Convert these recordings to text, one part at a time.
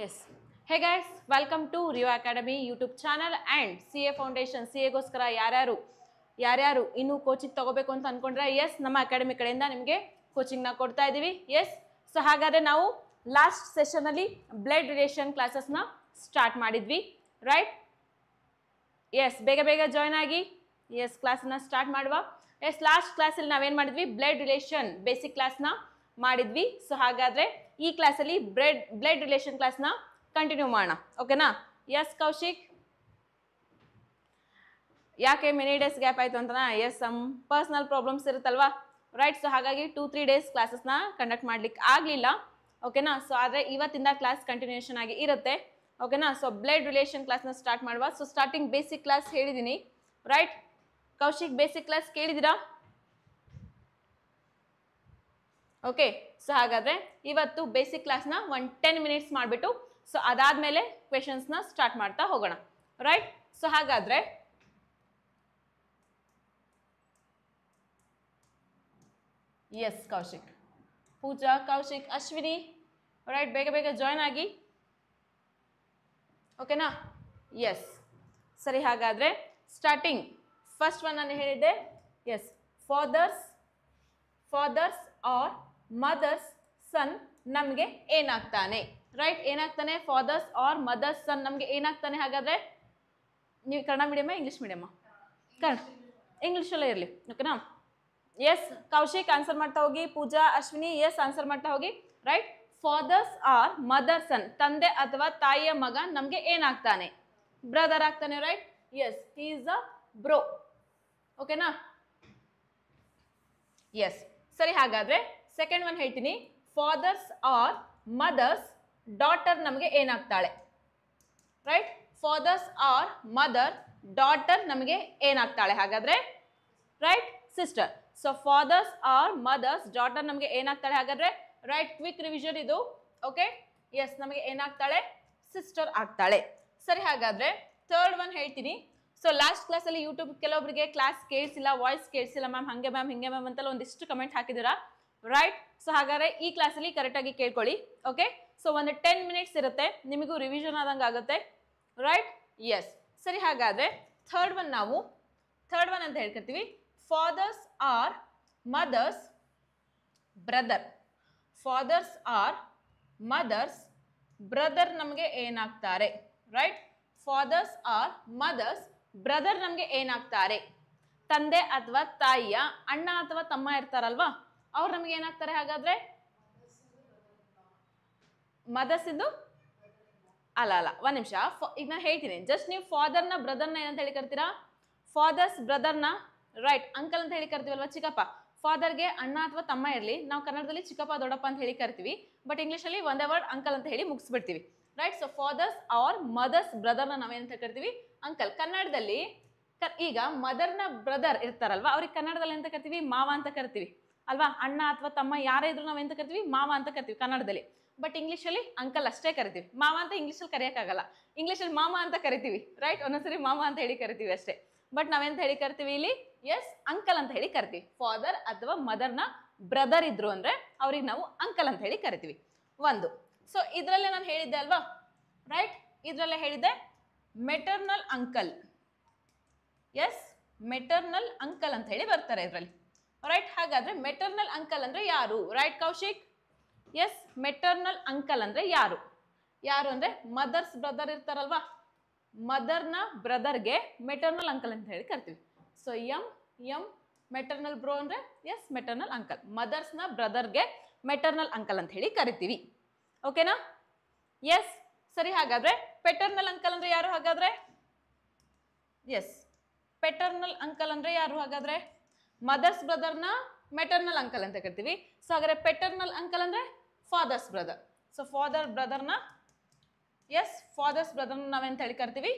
S hey guys welcome to Rio academy YouTube channel and C A foundation C ಎಗೋಸ್ಕರ ಯಾರ್ಯಾರು ಯಾರ್ಯಾರು ಇನ್ನೂ coaching ತಗೋಬೇಕು ಅಂತ ಅಂದ್ಕೊಂಡ್ರೆ ಎಸ್ ನಮ್ಮ ಅಕಾಡೆಮಿ ಕಡೆಯಿಂದ ನಿಮಗೆ ಕೋಚಿಂಗ್ನ ಕೊಡ್ತಾ ಇದ್ದೀವಿ ಎಸ್ ಸೊ ಹಾಗಾದರೆ ನಾವು ಲಾಸ್ಟ್ ಸೆಷನಲ್ಲಿ ಬ್ಲಡ್ ರಿಲೇಷನ್ ಕ್ಲಾಸಸ್ನ ಸ್ಟಾರ್ಟ್ ಮಾಡಿದ್ವಿ ರೈಟ್ ಎಸ್ ಬೇಗ ಬೇಗ ಜಾಯ್ನ್ ಆಗಿ ಎಸ್ ಕ್ಲಾಸನ್ನ ಸ್ಟಾರ್ಟ್ ಮಾಡುವ ಎಸ್ ಲಾಸ್ಟ್ ಕ್ಲಾಸಲ್ಲಿ ನಾವೇನು ಮಾಡಿದ್ವಿ ಬ್ಲಡ್ ರಿಲೇಷನ್ ಬೇಸಿಕ್ ಕ್ಲಾಸ್ನ ಮಾಡಿದ್ವಿ ಸೊ ಹಾಗಾದರೆ ಈ ಕ್ಲಾಸಲ್ಲಿ ಬ್ಲಡ್ ಬ್ಲಡ್ ರಿಲೇಷನ್ ಕ್ಲಾಸ್ನ ಕಂಟಿನ್ಯೂ ಮಾಡೋಣ ಓಕೆನಾ ಎಸ್ ಕೌಶಿಕ್ ಯಾಕೆ ಮೆನಿ ಡೇಸ್ ಗ್ಯಾಪ್ ಆಯಿತು ಅಂತನಾ ಎಸ್ ಸಮ್ ಪರ್ಸ್ನಲ್ ಪ್ರಾಬ್ಲಮ್ಸ್ ಇರುತ್ತಲ್ವಾ ರೈಟ್ ಸೊ ಹಾಗಾಗಿ ಟೂ ತ್ರೀ ಡೇಸ್ ಕ್ಲಾಸಸ್ನ ಕಂಡಕ್ಟ್ ಮಾಡ್ಲಿಕ್ಕೆ ಆಗಲಿಲ್ಲ ಓಕೆನಾ ಸೊ ಆದರೆ ಇವತ್ತಿಂದ ಕ್ಲಾಸ್ ಕಂಟಿನ್ಯೂಷನ್ ಆಗಿ ಇರುತ್ತೆ ಓಕೆನಾ ಸೊ ಬ್ಲಡ್ ರಿಲೇಷನ್ ಕ್ಲಾಸ್ನ ಸ್ಟಾರ್ಟ್ ಮಾಡುವ ಸೊ ಸ್ಟಾರ್ಟಿಂಗ್ ಬೇಸಿಕ್ ಕ್ಲಾಸ್ ಹೇಳಿದ್ದೀನಿ ರೈಟ್ ಕೌಶಿಕ್ ಬೇಸಿಕ್ ಕ್ಲಾಸ್ ಕೇಳಿದ್ದೀರಾ ಓಕೆ ಸೊ ಹಾಗಾದರೆ ಇವತ್ತು ಬೇಸಿಕ್ ಕ್ಲಾಸ್ನ ಒನ್ ಟೆನ್ ಮಿನಿಟ್ಸ್ ಮಾಡಿಬಿಟ್ಟು ಸೊ ಅದಾದಮೇಲೆ ಕ್ವೆಶನ್ಸ್ನ ಸ್ಟಾರ್ಟ್ ಮಾಡ್ತಾ ಹೋಗೋಣ ರೈಟ್ ಸೊ ಹಾಗಾದರೆ ಎಸ್ ಕೌಶಿಕ್ ಪೂಜಾ ಕೌಶಿಕ್ ಅಶ್ವಿನಿ ರೈಟ್ ಬೇಗ ಬೇಗ ಜಾಯ್ನ್ ಆಗಿ ಓಕೆನಾ ಎಸ್ ಸರಿ ಹಾಗಾದರೆ ಸ್ಟಾರ್ಟಿಂಗ್ ಫಸ್ಟ್ ಒನ್ ನಾನು ಹೇಳಿದ್ದೆ yes father's father's or mother's son ನಮಗೆ ಏನಾಗ್ತಾನೆ ರೈಟ್ ಏನಾಗ್ತಾನೆ ಫಾದರ್ಸ್ ಆರ್ ಮದರ್ಸ್ ಸನ್ ನಮಗೆ ಏನಾಗ್ತಾನೆ ಹಾಗಾದರೆ ನೀವು ಕನ್ನಡ ಮೀಡಿಯಮ್ಮ ಇಂಗ್ಲೀಷ್ ಮೀಡಿಯಮ್ಮ ಕನ್ನಡ ಇಂಗ್ಲೀಷಲ್ಲೇ ಇರಲಿ ಓಕೆನಾ ಎಸ್ ಕೌಶಿಕ್ ಆನ್ಸರ್ ಮಾಡ್ತಾ ಹೋಗಿ ಪೂಜಾ ಅಶ್ವಿನಿ ಎಸ್ ಆನ್ಸರ್ ಮಾಡ್ತಾ ಹೋಗಿ right father's or mother son ತಂದೆ ಅಥವಾ ತಾಯಿಯ ಮಗ ನಮಗೆ ಏನಾಗ್ತಾನೆ ಬ್ರದರ್ ಆಗ್ತಾನೆ right yes he is a bro ಓಕೆನಾ ಎಸ್ ಸರಿ ಹಾಗಾದ್ರೆ ಸೆಕೆಂಡ್ ಒನ್ ಹೇಳ್ತೀನಿ ಫಾದರ್ಸ್ ಆರ್ ಮದರ್ಸ್ ಡಾಟರ್ ನಮಗೆ ಏನಾಗ್ತಾಳೆ right father's or mother daughter ನಮಗೆ ಏನಾಗ್ತಾಳೆ ಹಾಗಾದ್ರೆ right sister so father's or mother's daughter ನಮಗೆ ಏನಾಗ್ತಾಳೆ ಹಾಗಾದ್ರೆ ರೈಟ್ ಕ್ವಿಕ್ ರಿವಿಷನ್ ಇದು ಓಕೆ ಎಸ್ ನಮಗೆ ಏನಾಗ್ತಾಳೆ ಸಿಸ್ಟರ್ ಆಗ್ತಾಳೆ ಸರಿ ಹಾಗಾದ್ರೆ ಥರ್ಡ್ ಒನ್ ಹೇಳ್ತೀನಿ ಸೊ ಲಾಸ್ಟ್ ಕ್ಲಾಸಲ್ಲಿ ಯೂಟ್ಯೂಬ್ ಕೆಲವೊಬ್ಬರಿಗೆ ಕ್ಲಾಸ್ ಕೇಳಿಸಿಲ್ಲ ವಾಯ್ಸ್ ಕೇಳಿಸಿಲ್ಲ ಮ್ಯಾಮ್ ಹಂಗೆ ಮ್ಯಾಮ್ ಹಿಂಗೆ ಮ್ಯಾಮ್ ಅಂತೆಲ್ಲ ಒಂದಿಷ್ಟು ಕಮೆಂಟ್ ಹಾಕಿದ್ದೀರಾ ರೈಟ್ ಸೊ ಹಾಗಾದ್ರೆ ಈ ಕ್ಲಾಸಲ್ಲಿ ಕರೆಕ್ಟಾಗಿ ಕೇಳ್ಕೊಳ್ಳಿ ಓಕೆ ಸೊ ಒಂದು ಟೆನ್ ಮಿನಿಟ್ಸ್ ಇರುತ್ತೆ ನಿಮಗೂ ರಿವಿಷನ್ ಆದಂಗೆ ಆಗುತ್ತೆ ರೈಟ್ ಎಸ್ ಸರಿ ಹಾಗಾದ್ರೆ ಥರ್ಡ್ ಒನ್ ನಾವು ಥರ್ಡ್ ಒನ್ ಅಂತ ಹೇಳ್ಕೊತೀವಿ father's or mother's brother father's or mother's brother ನಮಗೆ ಏನಾಗ್ತಾರೆ right father's or mother's brother ನಮಗೆ ಏನಾಗ್ತಾರೆ ತಂದೆ ಅಥವಾ ತಾಯಿಯ ಅಣ್ಣ ಅಥವಾ ತಮ್ಮ ಇರ್ತಾರಲ್ವಾ ಅವ್ರು ನಮಗೆ ಏನಾಗ್ತಾರೆ ಹಾಗಾದ್ರೆ ಮದರ್ಸ್ ಇಂದು ಅಲ್ಲ ಅಲ್ಲ ಒಂದು ನಿಮಿಷ ಈಗ ನಾನು ಹೇಳ್ತೀನಿ ಜಸ್ಟ್ ನೀವು ಫಾದರ್ನ ಬ್ರದರ್ನ ಏನಂತ ಹೇಳಿ ಕರ್ತೀರಾ ಫಾದರ್ಸ್ ಬ್ರದರ್ನ ರೈಟ್ ಅಂಕಲ್ ಅಂತ ಹೇಳಿ ಕರಿತೀವಲ್ವಾ ಚಿಕ್ಕಪ್ಪ ಫಾದರ್ಗೆ ಅಣ್ಣ ಅಥವಾ ತಮ್ಮ ಇರಲಿ ನಾವು ಕನ್ನಡದಲ್ಲಿ ಚಿಕ್ಕಪ್ಪ ದೊಡ್ಡಪ್ಪ ಅಂತ ಹೇಳಿ ಕರಿತೀವಿ ಬಟ್ ಇಂಗ್ಲೀಷಲ್ಲಿ ಒಂದೇ ವರ್ಡ್ ಅಂಕಲ್ ಅಂತ ಹೇಳಿ ಮುಗಿಸ್ಬಿಡ್ತೀವಿ right so father's or mother's ಬ್ರದರ್ನ ನಾವೇನಂತ ಕರಿತೀವಿ ಅಂಕಲ್ ಕನ್ನಡದಲ್ಲಿ ಕ- ಈಗ ಮದರ್ನ ಬ್ರದರ್ ಇರ್ತಾರಲ್ವಾ ಅವ್ರಿಗೆ ಕನ್ನಡದಲ್ಲಿ ಎಂತ ಕರಿತೀವಿ ಮಾವ ಅಂತ ಕರಿತೀವಿ ಅಲ್ವಾ ಅಣ್ಣ ಅಥವಾ ತಮ್ಮ ಯಾರೇ ಇದ್ರು ನಾವು ಎಂತ ಕರಿತೀವಿ ಮಾವ ಅಂತ ಕರಿತೀವಿ ಕನ್ನಡದಲ್ಲಿ ಬಟ್ ಇಂಗ್ಲೀಷಲ್ಲಿ ಅಂಕಲ್ ಅಷ್ಟೇ ಕರಿತೀವಿ ಮಾವ ಅಂತ ಇಂಗ್ಲೀಷಲ್ಲಿ ಕರೆಯೋಕ್ಕಾಗಲ್ಲ ಇಂಗ್ಲೀಷಲ್ಲಿ ಮಾಮ ಅಂತ ಕರಿತೀವಿ ರೈಟ್ ಒಂದೊಂದ್ಸರಿ ಮಾಮ ಅಂತ ಹೇಳಿ ಕರಿತೀವಿ ಅಷ್ಟೇ ಬಟ್ ನಾವೆಂತ ಹೇಳಿ ಕರಿತೀವಿ ಇಲ್ಲಿ ಎಸ್ ಅಂಕಲ್ ಅಂತ ಹೇಳಿ ಕರಿತೀವಿ ಫಾದರ್ ಅಥವಾ ಮದರ್ನ ಬ್ರದರ್ ಇದ್ರು ಅಂದ್ರೆ ಅವ್ರಿಗೆ ನಾವು ಅಂಕಲ್ ಅಂತ ಹೇಳಿ ಕರಿತೀವಿ ಒಂದು ಸೊ ಇದರಲ್ಲೇ ನಾನು ಹೇಳಿದ್ದೆ ಅಲ್ವಾ ರೈಟ್ ಇದರಲ್ಲೇ ಹೇಳಿದ್ದೆ maternal uncle yes maternal uncle ಅಂತ ಹೇಳಿ ಬರ್ತಾರೆ ಇದರಲ್ಲಿ ರೈಟ್ ಹಾಗಾದ್ರೆ ಮೆಟರ್ನಲ್ ಅಂಕಲ್ ಅಂದ್ರೆ ಯಾರು right Kaushik yes maternal uncle ಅಂದ್ರೆ ಯಾರು ಯಾರು ಅಂದ್ರೆ ಮದರ್ಸ್ ಬ್ರದರ್ ಇರ್ತಾರಲ್ವಾ ಮದರ್ನ ಬ್ರದರ್ಗೆ ಮೆಟರ್ನಲ್ ಅಂಕಲ್ ಅಂತ ಹೇಳಿ ಕರಿತೀವಿ so M M maternal bro ಅಂದ್ರೆ ಎಸ್ ಮೆಟರ್ನಲ್ ಅಂಕಲ್ ಮದರ್ಸ್ನ ಬ್ರದರ್ಗೆ ಮೆಟರ್ನಲ್ ಅಂಕಲ್ ಅಂತ ಹೇಳಿ ಕರಿತೀವಿ ಓಕೆನಾ ಎಸ್ ಸರಿ ಹಾಗಾದ್ರೆ ಪೆಟರ್ನಲ್ ಅಂಕಲ್ ಅಂದ್ರೆ ಯಾರು ಹಾಗಾದ್ರೆ ಎಸ್ ಪೆಟರ್ನಲ್ ಅಂಕಲ್ ಅಂದ್ರೆ ಯಾರು ಹಾಗಾದ್ರೆ ಮದರ್ಸ್ ಬ್ರದರ್ನ ಮೆಟರ್ನಲ್ ಅಂಕಲ್ ಅಂತ ಕರಿತೀವಿ ಸೊ ಹಾಗಾದ್ರೆ ಪೆಟರ್ನಲ್ ಅಂಕಲ್ ಅಂದ್ರೆ ಫಾದರ್ಸ್ ಬ್ರದರ್ ಸೊ ಫಾದರ್ ಬ್ರದರ್ನ ಎಸ್ ಫಾದರ್ಸ್ ಬ್ರದರ್ನ ನಾವೆಂತ ಹೇಳಿ ಕರಿತೀವಿ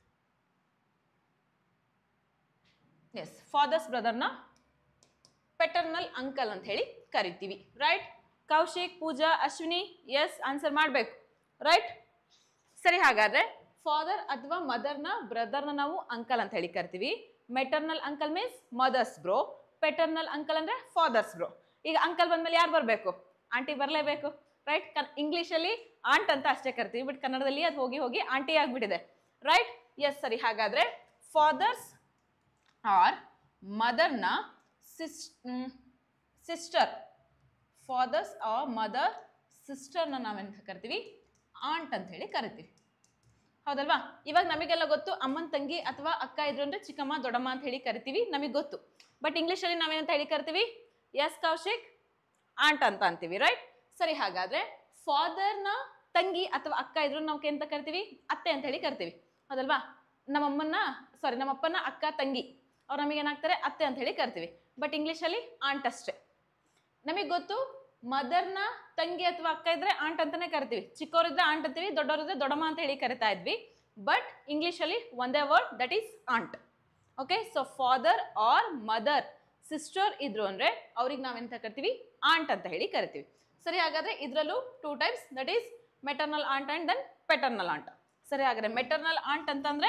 ಎಸ್ ಫಾದರ್ಸ್ ಬ್ರದರ್ನ ಪೆಟರ್ನಲ್ ಅಂಕಲ್ ಅಂತ ಹೇಳಿ ಕರಿತೀವಿ right Kaushik Pooja Ashwini yes answer ಮಾಡಬೇಕು ರೈಟ್ ಸರಿ ಹಾಗಾದ್ರೆ ಫಾದರ್ ಅಥವಾ ಮದರ್ನ ಬ್ರದರ್ನ ನಾವು ಅಂಕಲ್ ಅಂತ ಹೇಳಿ ಕರಿತೀವಿ maternal uncle means mother's bro paternal uncle ಅಂದ್ರೆ ಫಾದರ್ಸ್ ಬ್ರೋ ಈಗ ಅಂಕಲ್ ಬಂದ್ಮೇಲೆ ಯಾರು ಬರಬೇಕು ಆಂಟಿ ಬರಲೇಬೇಕು ರೈಟ್ ಕನ್ ಇಂಗ್ಲೀಷಲ್ಲಿ ಆಂಟ್ ಅಂತ ಅಷ್ಟೇ ಕರಿತೀವಿ ಬಟ್ ಕನ್ನಡದಲ್ಲಿ ಅದು ಹೋಗಿ ಹೋಗಿ ಆಂಟಿ ಆಗಿಬಿಟ್ಟಿದೆ ರೈಟ್ ಎಸ್ ಸರಿ ಹಾಗಾದ್ರೆ ಫಾದರ್ಸ್ ಆರ್ ಮದರ್ನ sis sister father's or mother ಸಿಸ್ಟರ್ನ ನಾವೆಂತ ಕರಿತೀವಿ ಆಂಟ್ ಅಂತ ಹೇಳಿ ಕರಿತೀವಿ ಹೌದಲ್ವಾ ಇವಾಗ ನಮಗೆಲ್ಲ ಗೊತ್ತು ಅಮ್ಮನ ತಂಗಿ ಅಥವಾ ಅಕ್ಕ ಇದ್ರು ಅಂದ್ರೆ ಚಿಕ್ಕಮ್ಮ ದೊಡ್ಡಮ್ಮ ಅಂತ ಹೇಳಿ ಕರಿತೀವಿ ನಮಗೆ ಗೊತ್ತು ಬಟ್ ಇಂಗ್ಲೀಷಲ್ಲಿ ನಾವೇನಂತ ಹೇಳಿ ಕರಿತೀವಿ ಎಸ್ ಕೌಶಿಕ್ ಆಂಟ್ ಅಂತ ಅಂತೀವಿ ರೈಟ್ ಸರಿ ಹಾಗಾದ್ರೆ ಫಾದರ್ನ ತಂಗಿ ಅಥವಾ ಅಕ್ಕ ಇದ್ರು ನಾವು ಎಂತ ಕರಿತೀವಿ ಅತ್ತೆ ಅಂತ ಹೇಳಿ ಕರಿತೀವಿ ಹೌದಲ್ವಾ ನಮ್ಮಮ್ಮನ ಸಾರಿ ನಮ್ಮಪ್ಪನ ಅಕ್ಕ ತಂಗಿ ಅವ್ರು ನಮಗೆ ಏನಾಗ್ತಾರೆ ಅತ್ತೆ ಅಂತ ಹೇಳಿ ಕರಿತೀವಿ ಬಟ್ ಇಂಗ್ಲೀಷಲ್ಲಿ ಆಂಟ್ ಅಷ್ಟೇ ನಮಗೆ ಗೊತ್ತು ಮದರ್ನ ತಂಗಿ ಅಥವಾ ಅಕ್ಕ ಇದ್ರೆ ಆಂಟ್ ಅಂತಾನೆ ಕರಿತೀವಿ ಚಿಕ್ಕವರಿದ್ರೆ ಆಂಟ್ ಅಂತೀವಿ ದೊಡ್ಡವರಿದ್ರೆ ದೊಡ್ಡಮ್ಮ ಅಂತ ಹೇಳಿ ಕರಿತಾ ಇದ್ವಿ ಬಟ್ ಇಂಗ್ಲೀಷಲ್ಲಿ ಒಂದೇ word that is aunt okay so father or mother sister ಇದ್ರು ಅಂದ್ರೆ ಅವ್ರಿಗೆ ನಾವೆಂತ ಕರಿತೀವಿ ಆಂಟ್ ಅಂತ ಹೇಳಿ ಕರಿತೀವಿ ಸರಿ ಹಾಗಾದ್ರೆ ಇದರಲ್ಲೂ two types that is maternal aunt and then paternal aunt ಸರಿ ಹಾಗಾದ್ರೆ ಮೆಟರ್ನಲ್ ಆಂಟ್ ಅಂತಂದ್ರೆ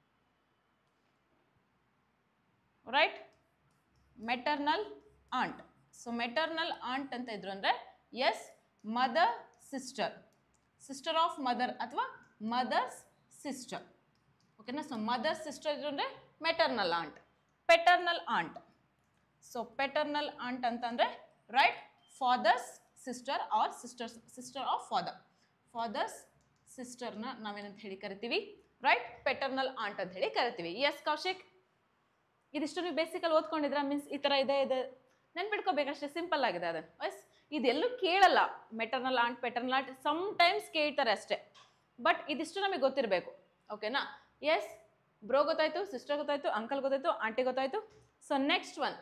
right maternal aunt so maternal aunt ಅಂತ ಇದ್ರು ಅಂದರೆ yes mother sister sister of mother ಅಥವಾ ಮದರ್ಸ್ ಸಿಸ್ಟರ್ ಓಕೆನಾ ಸೊ ಮದರ್ ಸಿಸ್ಟರ್ ಇದ್ರು ಅಂದರೆ maternal aunt paternal aunt so paternal aunt ಅಂತಂದರೆ right father's sister or sisters sister of father father's ಸಿಸ್ಟರ್ನ ನಾವೇನಂತ ಹೇಳಿ ಕರಿತೀವಿ ರೈಟ್ ಪೆಟರ್ನಲ್ ಆಂಟ್ ಅಂತ ಹೇಳಿ ಕರಿತೀವಿ ಎಸ್ ಕೌಶಿಕ್ ಇದಿಷ್ಟು ನೀವು ಬೇಸಿಕಲ್ಲಿ ಓದ್ಕೊಂಡಿದ್ರ ಮೀನ್ಸ್ ಈ ಥರ ಇದೆ ಇದೆ ನೆನ್ಪಿಟ್ಕೋಬೇಕಷ್ಟೇ ಸಿಂಪಲ್ ಆಗಿದೆ ಅದು ಎಸ್ ಇದೆಲ್ಲೂ ಕೇಳಲ್ಲ maternal aunt paternal aunt some times ಕೇಳ್ತಾರೆ ಅಷ್ಟೇ ಬಟ್ ಇದಿಷ್ಟು ನಮಗೆ ಗೊತ್ತಿರಬೇಕು ಓಕೆನಾ ಎಸ್ ಬ್ರೋ ಗೊತ್ತಾಯ್ತು ಸಿಸ್ಟರ್ ಗೊತ್ತಾಯ್ತು ಅಂಕಲ್ ಗೊತ್ತಾಯ್ತು ಆಂಟಿ ಗೊತ್ತಾಯ್ತು so next one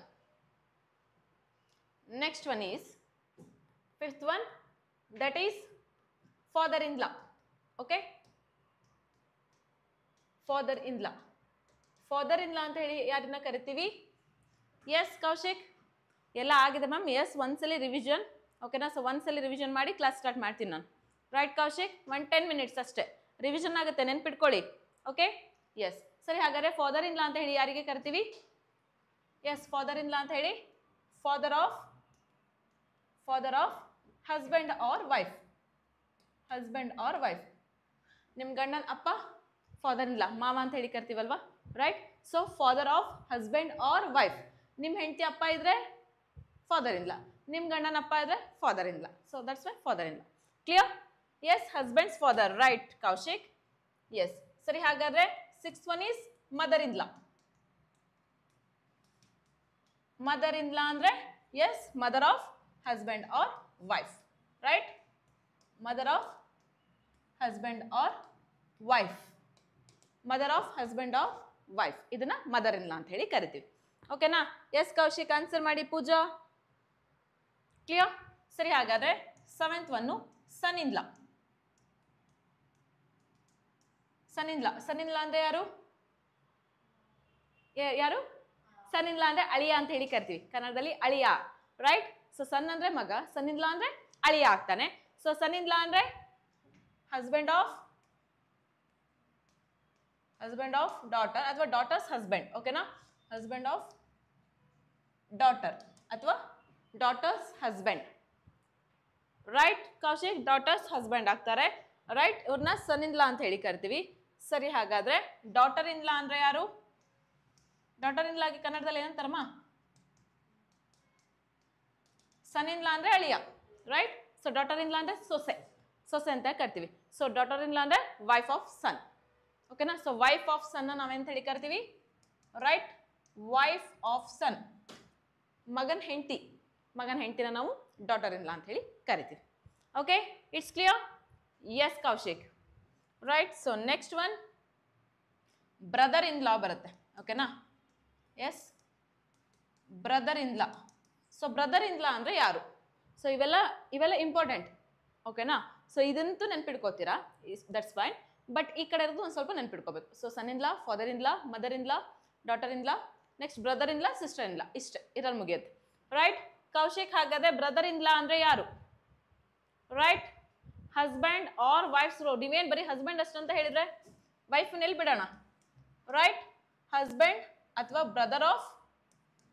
next one is fifth one that is father in law okay father in law father in law ಅಂತ ಹೇಳಿ ಯಾರನ್ನ ಕರಿತೀವಿ ಎಸ್ ಕೌಶಿಕ್ ಎಲ್ಲ ಆಗಿದೆ ಮ್ಯಾಮ್ ಎಸ್ ಒಂದ್ಸಲಿ ರಿವಿಷನ್ ಓಕೆನಾ ಸೊ ಒಂದ್ಸಲಿ ರಿವಿಷನ್ ಮಾಡಿ ಕ್ಲಾಸ್ ಸ್ಟಾರ್ಟ್ ಮಾಡ್ತೀನಿ ನಾನು right Kaushik one ten minutes ಅಷ್ಟೇ ರಿವಿಷನ್ ಆಗುತ್ತೆ ನೆನ್ಪಿಟ್ಕೊಳ್ಳಿ ಓಕೆ ಎಸ್ ಸರಿ ಹಾಗಾದ್ರೆ ಫಾದರ್ ಇನ್ ಲಾ ಅಂತ ಹೇಳಿ ಯಾರಿಗೆ ಕರಿತೀವಿ ಎಸ್ ಫಾದರ್ ಇನ್ ಲಾ ಅಂತ ಹೇಳಿ father of father of husband or wife husband or wife ನಿಮ್ಮ ಗಂಡನ ಅಪ್ಪ ಫಾದರ್ ಇನ್ ಲಾ ಮಾವ ಅಂತ ಹೇಳಿ ಕರಿತೀವಲ್ವಾ right so father of husband or wife ನಿಮ್ಮ ಹೆಂಡತಿ ಅಪ್ಪ ಇದ್ರೆ ಫಾದರ್ ಇನ್ ಲಾ ನಿಮ್ಮ ಗಂಡನ ಅಪ್ಪ ಇದ್ರೆ father in law so that's why father in law clear yes husband's father right Kaushik yes ಸರಿ ಹಾಗಾದ್ರೆ six one is mother in law mother in law ಅಂದ್ರೆ yes mother of husband or wife right mother of husband or wife mother of husband of wife ಇದನ್ನ mother in law ಅಂತ ಹೇಳಿ ಕರಿತೀವಿ ಓಕೆನಾ yes Kaushik answer ಮಾಡಿ ಪೂಜಾ clear ಸರಿ ಹಾಗಾದ್ರೆ seventh one sun in law sun in law sun in law ಅಂದ್ರೆ ಯಾರು ಯಾ- ಯಾರು ಸನ್ ಇನ್ ಲಾ ಅಂದ್ರೆ ಅಳಿಯ ಅಂತ ಹೇಳಿ ಕರಿತೀವಿ ಕನ್ನಡದಲ್ಲಿ ಅಳಿಯ ರೈಟ್ ಸೊ ಸನ್ ಅಂದ್ರೆ ಮಗ ಸನ್ ಇನ್ ಲಾ ಅಂದ್ರೆ ಅಳಿಯ ಆಗ್ತಾನೆ ಸೊ ಸನ್ ಇನ್ ಲಾ ಅಂದ್ರೆ husband of husband of daughter ಅಥವಾ ಡಾಟರ್ಸ್ ಹಸ್ಬೆಂಡ್ ಓಕೆನಾ ಹಸ್ಬೆಂಡ್ ಆಫ್ ಡಾಟರ್ ಅಥವಾ daughter's husband right Kaushik daughter's husband ಆಗ್ತಾರೆ ರೈಟ್ ಇವ್ರನ್ನ ಸನ್ ಇನ್ ಲಾ ಅಂತ ಹೇಳಿ ಕರಿತೀವಿ ಸರಿ ಹಾಗಾದ್ರೆ ಡಾಟರ್ ಇನ್ ಲಾ ಅಂದ್ರೆ ಯಾರು ಡಾಟರ್ ಇನ್ ಲಾಗೆ ಕನ್ನಡದಲ್ಲಿ ಏನಂತಾರಮ್ಮ ಸನ್ ಇನ್ ಲಾ ಅಂದ್ರೆ ಅಳಿಯ right so daughter in law ಅಂದ್ರೆ ಸೊಸೆ ಸೊಸೆ ಅಂತ ಕರಿತೀವಿ ಸೊ ಡಾಟರ್ ಇನ್ ಲಾ ಅಂದ್ರೆ ವೈಫ್ ಆಫ್ ಸನ್ ಓಕೆನಾ ಸೊ ವೈಫ್ ಆಫ್ ಸನ್ ನಾವೆಂತ ಹೇಳಿ ಕರಿತೀವಿ ರೈಟ್ ವೈಫ್ ಆಫ್ ಸನ್ ಮಗನ್ ಹೆಂಡತಿ ಮಗನ ಹೆಂಡತಿನ ನಾವು ಡಾಟರ್ ಇನ್ ಲಾ ಅಂತ ಹೇಳಿ ಕರಿತೀವಿ okay it's clear yes Kaushik right so next one brother in law ಬರುತ್ತೆ ಓಕೆನಾ yes brother in law so brother in law ಅಂದರೆ ಯಾರು ಸೊ ಇವೆಲ್ಲ ಇವೆಲ್ಲ ಇಂಪಾರ್ಟೆಂಟ್ ಓಕೆನಾ ಸೊ ಇದಂತೂ ನೆನ್ಪಿಟ್ಕೋತೀರಾ ದಟ್ಸ್ ಫೈನ್ ಬಟ್ ಈ ಕಡೆ ಇರೋದು ಒಂದು ಸ್ವಲ್ಪ ನೆನ್ಪಿಟ್ಕೋಬೇಕು so son in law father in law mother in law daughter in law next brother in law sister in law ಇಷ್ಟೇ ಇದ್ರಲ್ಲಿ ಮುಗಿಯುತ್ತೆ ರೈಟ್ ಕೌಶಿಕ್ ಹಾಗಾದ್ರೆ ಬ್ರದರ್ ಇನ್ ಲಾ ಅಂದರೆ ಯಾರು ರೈಟ್ ಹಸ್ಬೆಂಡ್ ಆರ್ ವೈಫ್ಸ್ ರೋ ನೀವೇನು ಬರೀ ಹಸ್ಬೆಂಡ್ ಅಷ್ಟಂತ ಹೇಳಿದ್ರೆ ವೈಫ್ ಎಲ್ಲಿ ಬಿಡೋಣ ರೈಟ್ ಹಸ್ಬೆಂಡ್ ಅಥವಾ brother of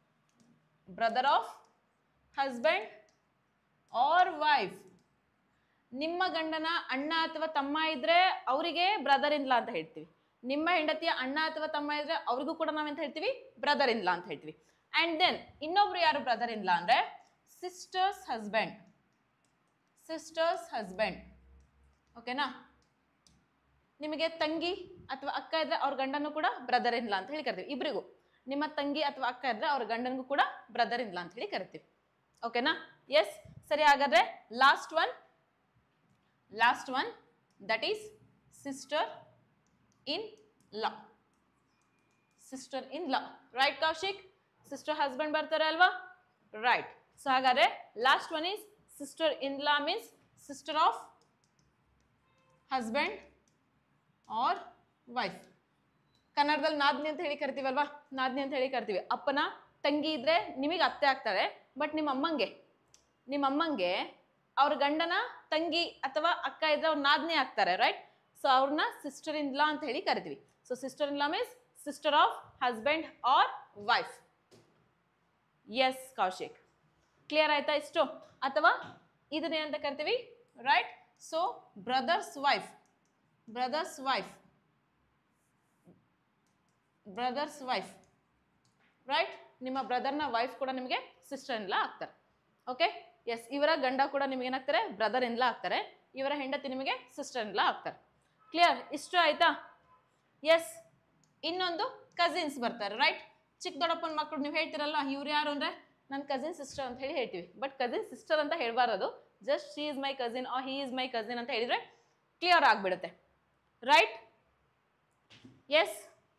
brother of husband or wife ನಿಮ್ಮ ಗಂಡನ ಅಣ್ಣ ಅಥವಾ ತಮ್ಮ ಇದ್ರೆ ಅವರಿಗೆ ಬ್ರದರ್ ಇನ್ ಲಾ ಅಂತ ಹೇಳ್ತೀವಿ ನಿಮ್ಮ ಹೆಂಡತಿಯ ಅಣ್ಣ ಅಥವಾ ತಮ್ಮ ಇದ್ರೆ ಅವ್ರಿಗೂ ಕೂಡ ನಾವೆಂತ ಹೇಳ್ತೀವಿ ಬ್ರದರ್ ಇನ್ ಲಾ ಅಂತ ಹೇಳ್ತೀವಿ ಅಂಡ್ ದೆನ್ ಇನ್ನೊಬ್ರು ಯಾರು ಬ್ರದರ್ ಇನ್ ಲಾ ಅಂದ್ರೆ ಸಿಸ್ಟರ್ಸ್ ಹಸ್ಬೆಂಡ್ ಸಿಸ್ಟರ್ಸ್ ಹಸ್ಬೆಂಡ್ ಓಕೆನಾ ನಿಮಗೆ ತಂಗಿ ಅಥವಾ ಅಕ್ಕ ಇದ್ರೆ ಅವ್ರ ಗಂಡನೂ ಕೂಡ ಬ್ರದರ್ ಇನ್ ಲಾ ಅಂತ ಹೇಳಿ ಕರಿತೀವಿ ಇಬ್ರಿಗೂ ನಿಮ್ಮ ತಂಗಿ ಅಥವಾ ಅಕ್ಕ ಇದ್ರೆ ಅವ್ರ ಗಂಡನಿಗೂ ಕೂಡ ಬ್ರದರ್ ಇನ್ ಲಾ ಅಂತ ಹೇಳಿ ಕರಿತೀವಿ ಓಕೆನಾ ಎಸ್ ಸರಿ ಹಾಗಾದ್ರೆ last one last one that is sister in law sister in law right Kaushik sister husband ಬರ್ತಾರೆ ಅಲ್ವಾ ರೈಟ್ ಸೊ ಹಾಗಾದ್ರೆ last one is sister in law means sister of husband or wife ಕನ್ನಡದಲ್ಲಿ ನಾದ್ನಿ ಅಂತ ಹೇಳಿ ಕರಿತೀವಲ್ವಾ ನಾದ್ನಿ ಅಂತ ಹೇಳಿ ಕರಿತೀವಿ ಅಪ್ಪನ ತಂಗಿ ಇದ್ರೆ ನಿಮಗೆ ಅತ್ತೆ ಆಗ್ತಾರೆ ಬಟ್ ನಿಮ್ಮ ಅಮ್ಮಂಗೆ ನಿಮ್ಮ ಅಮ್ಮಂಗೆ ಅವ್ರ ಗಂಡನ ತಂಗಿ ಅಥವಾ ಅಕ್ಕ ಇದ್ರೆ ಅವ್ರು ನಾದ್ನಿ ಆಗ್ತಾರೆ ರೈಟ್ ಸೊ ಅವ್ರನ್ನ ಸಿಸ್ಟರ್ ಇನ್ ಲಾ ಅಂತ ಹೇಳಿ ಕರಿತೀವಿ so sister in law means sister of husband or wife yes Kaushik clear ಆಯ್ತಾ ಇಷ್ಟು ಅಥವಾ ಇದನ್ನೇನಂತ ಕರಿತೀವಿ right so brother's wife brother's wife brother's wife right ನಿಮ್ಮ ಬ್ರದರ್ನ ವೈಫ್ ಕೂಡ ನಿಮಗೆ ಸಿಸ್ಟರ್ ಇನ್ಲಾ ಆಗ್ತಾರೆ ಓಕೆ ಎಸ್ ಇವರ ಗಂಡ ಕೂಡ ನಿಮಗೆ ಏನಾಗ್ತಾರೆ ಬ್ರದರ್ ಇನ್ಲಾ ಆಗ್ತಾರೆ ಇವರ ಹೆಂಡತಿ ನಿಮಗೆ ಸಿಸ್ಟರ್ ಇನ್ಲಾ ಆಗ್ತಾರೆ ಕ್ಲಿಯರ್ ಇಷ್ಟು ಆಯ್ತಾ ಎಸ್ ಇನ್ನೊಂದು ಕಸಿನ್ಸ್ ಬರ್ತಾರೆ ರೈಟ್ ಚಿಕ್ಕ ದೊಡ್ಡಪ್ಪನ ಮಕ್ಕಳು ನೀವು ಹೇಳ್ತಿರಲ್ಲ ಇವ್ರು ಯಾರು ಅಂದರೆ ನನ್ನ ಕಸಿನ್ ಸಿಸ್ಟರ್ ಅಂತ ಹೇಳಿ ಹೇಳ್ತೀವಿ ಬಟ್ ಕಸಿನ್ ಸಿಸ್ಟರ್ ಅಂತ ಹೇಳ್ಬಾರದು just she is my cousin or he is my cousin ಅಂತ ಹೇಳಿದರೆ ಕ್ಲಿಯರ್ ಆಗಿಬಿಡುತ್ತೆ ರೈಟ್ ಎಸ್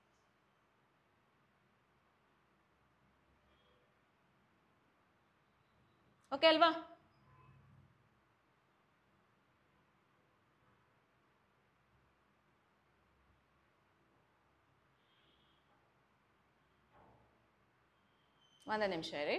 ಓಕೆ ಅಲ್ವಾ ಒಂದು ನಿಮಿಷ ಇರಿ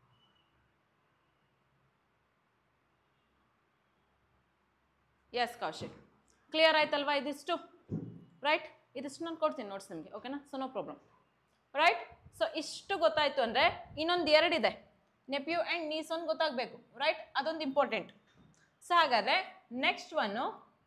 ಎಸ್ ಕೌಶಿಕ್ ಕ್ಲಿಯರ್ ಆಯ್ತಲ್ವಾ ಇದಿಷ್ಟು ರೈಟ್ ಇದಿಷ್ಟು ನಾನು ಕೊಡ್ತೀನಿ ನೋಟ್ಸ್ ನಿಮಗೆ ಓಕೆನಾ so no problem right so ಇಷ್ಟು ಗೊತ್ತಾಯ್ತು ಅಂದರೆ ಇನ್ನೊಂದು ಎರಡಿದೆ ನೆಪ್ಯೂ ಆ್ಯಂಡ್ ನೀಸ್ ಒಂದು ಗೊತ್ತಾಗಬೇಕು ರೈಟ್ ಅದೊಂದು ಇಂಪಾರ್ಟೆಂಟ್ ಸೊ ಹಾಗಾದರೆ next one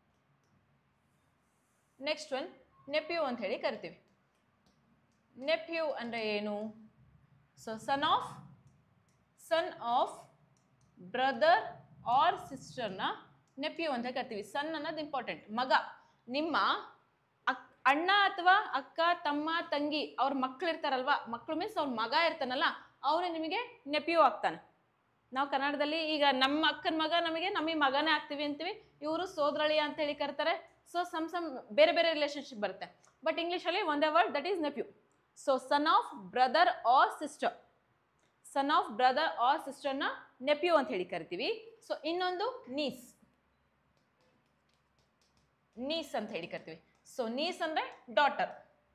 next one nephew ಅಂತ ಹೇಳಿ ಕರಿತೀವಿ ನೆಪ್ಯೂ ಅಂದರೆ ಏನು so son of son of brother or ಸಿಸ್ಟರ್ನ ನೆಪ್ಯೂ ಅಂತ ಕರಿತೀವಿ ಸನ್ ಅನ್ನೋದು ಇಂಪಾರ್ಟೆಂಟ್ ಮಗ ನಿಮ್ಮ ಅಕ್ ಅಣ್ಣ ಅಥವಾ ಅಕ್ಕ ತಮ್ಮ ತಂಗಿ ಅವ್ರ ಮಕ್ಳು ಇರ್ತಾರಲ್ವಾ ಮಕ್ಕಳು ಮೀನ್ಸ್ ಅವ್ರ ಮಗ ಇರ್ತಾನಲ್ಲ ಅವನು ನಿಮಗೆ ನೆಪ್ಯೂ ಆಗ್ತಾನೆ ನಾವು ಕನ್ನಡದಲ್ಲಿ ಈಗ ನಮ್ಮ ಅಕ್ಕನ ಮಗ ನಮಗೆ ನಮಗೆ ಮಗನೇ ಆಗ್ತೀವಿ ಅಂತೀವಿ ಇವರು ಸೋದರಳಿ ಅಂತ ಹೇಳಿ ಕರ್ತಾರೆ ಸೊ ಸಮ್ ಸಮ್ ಬೇರೆ ಬೇರೆ ರಿಲೇಶನ್ಶಿಪ್ ಬರುತ್ತೆ ಬಟ್ ಇಂಗ್ಲೀಷಲ್ಲಿ ಒಂದೇ word that is nephew so son of brother or sister son of brother or ಸಿಸ್ಟರ್ನ ನೆಪ್ಯೂ ಅಂತ ಹೇಳಿ ಕರಿತೀವಿ ಸೊ ಇನ್ನೊಂದು ನೀಸ್ ನೀಸ್ ಅಂತ ಹೇಳಿ ಕರಿತೀವಿ ಸೊ ನೀಸ್ ಅಂದರೆ daughter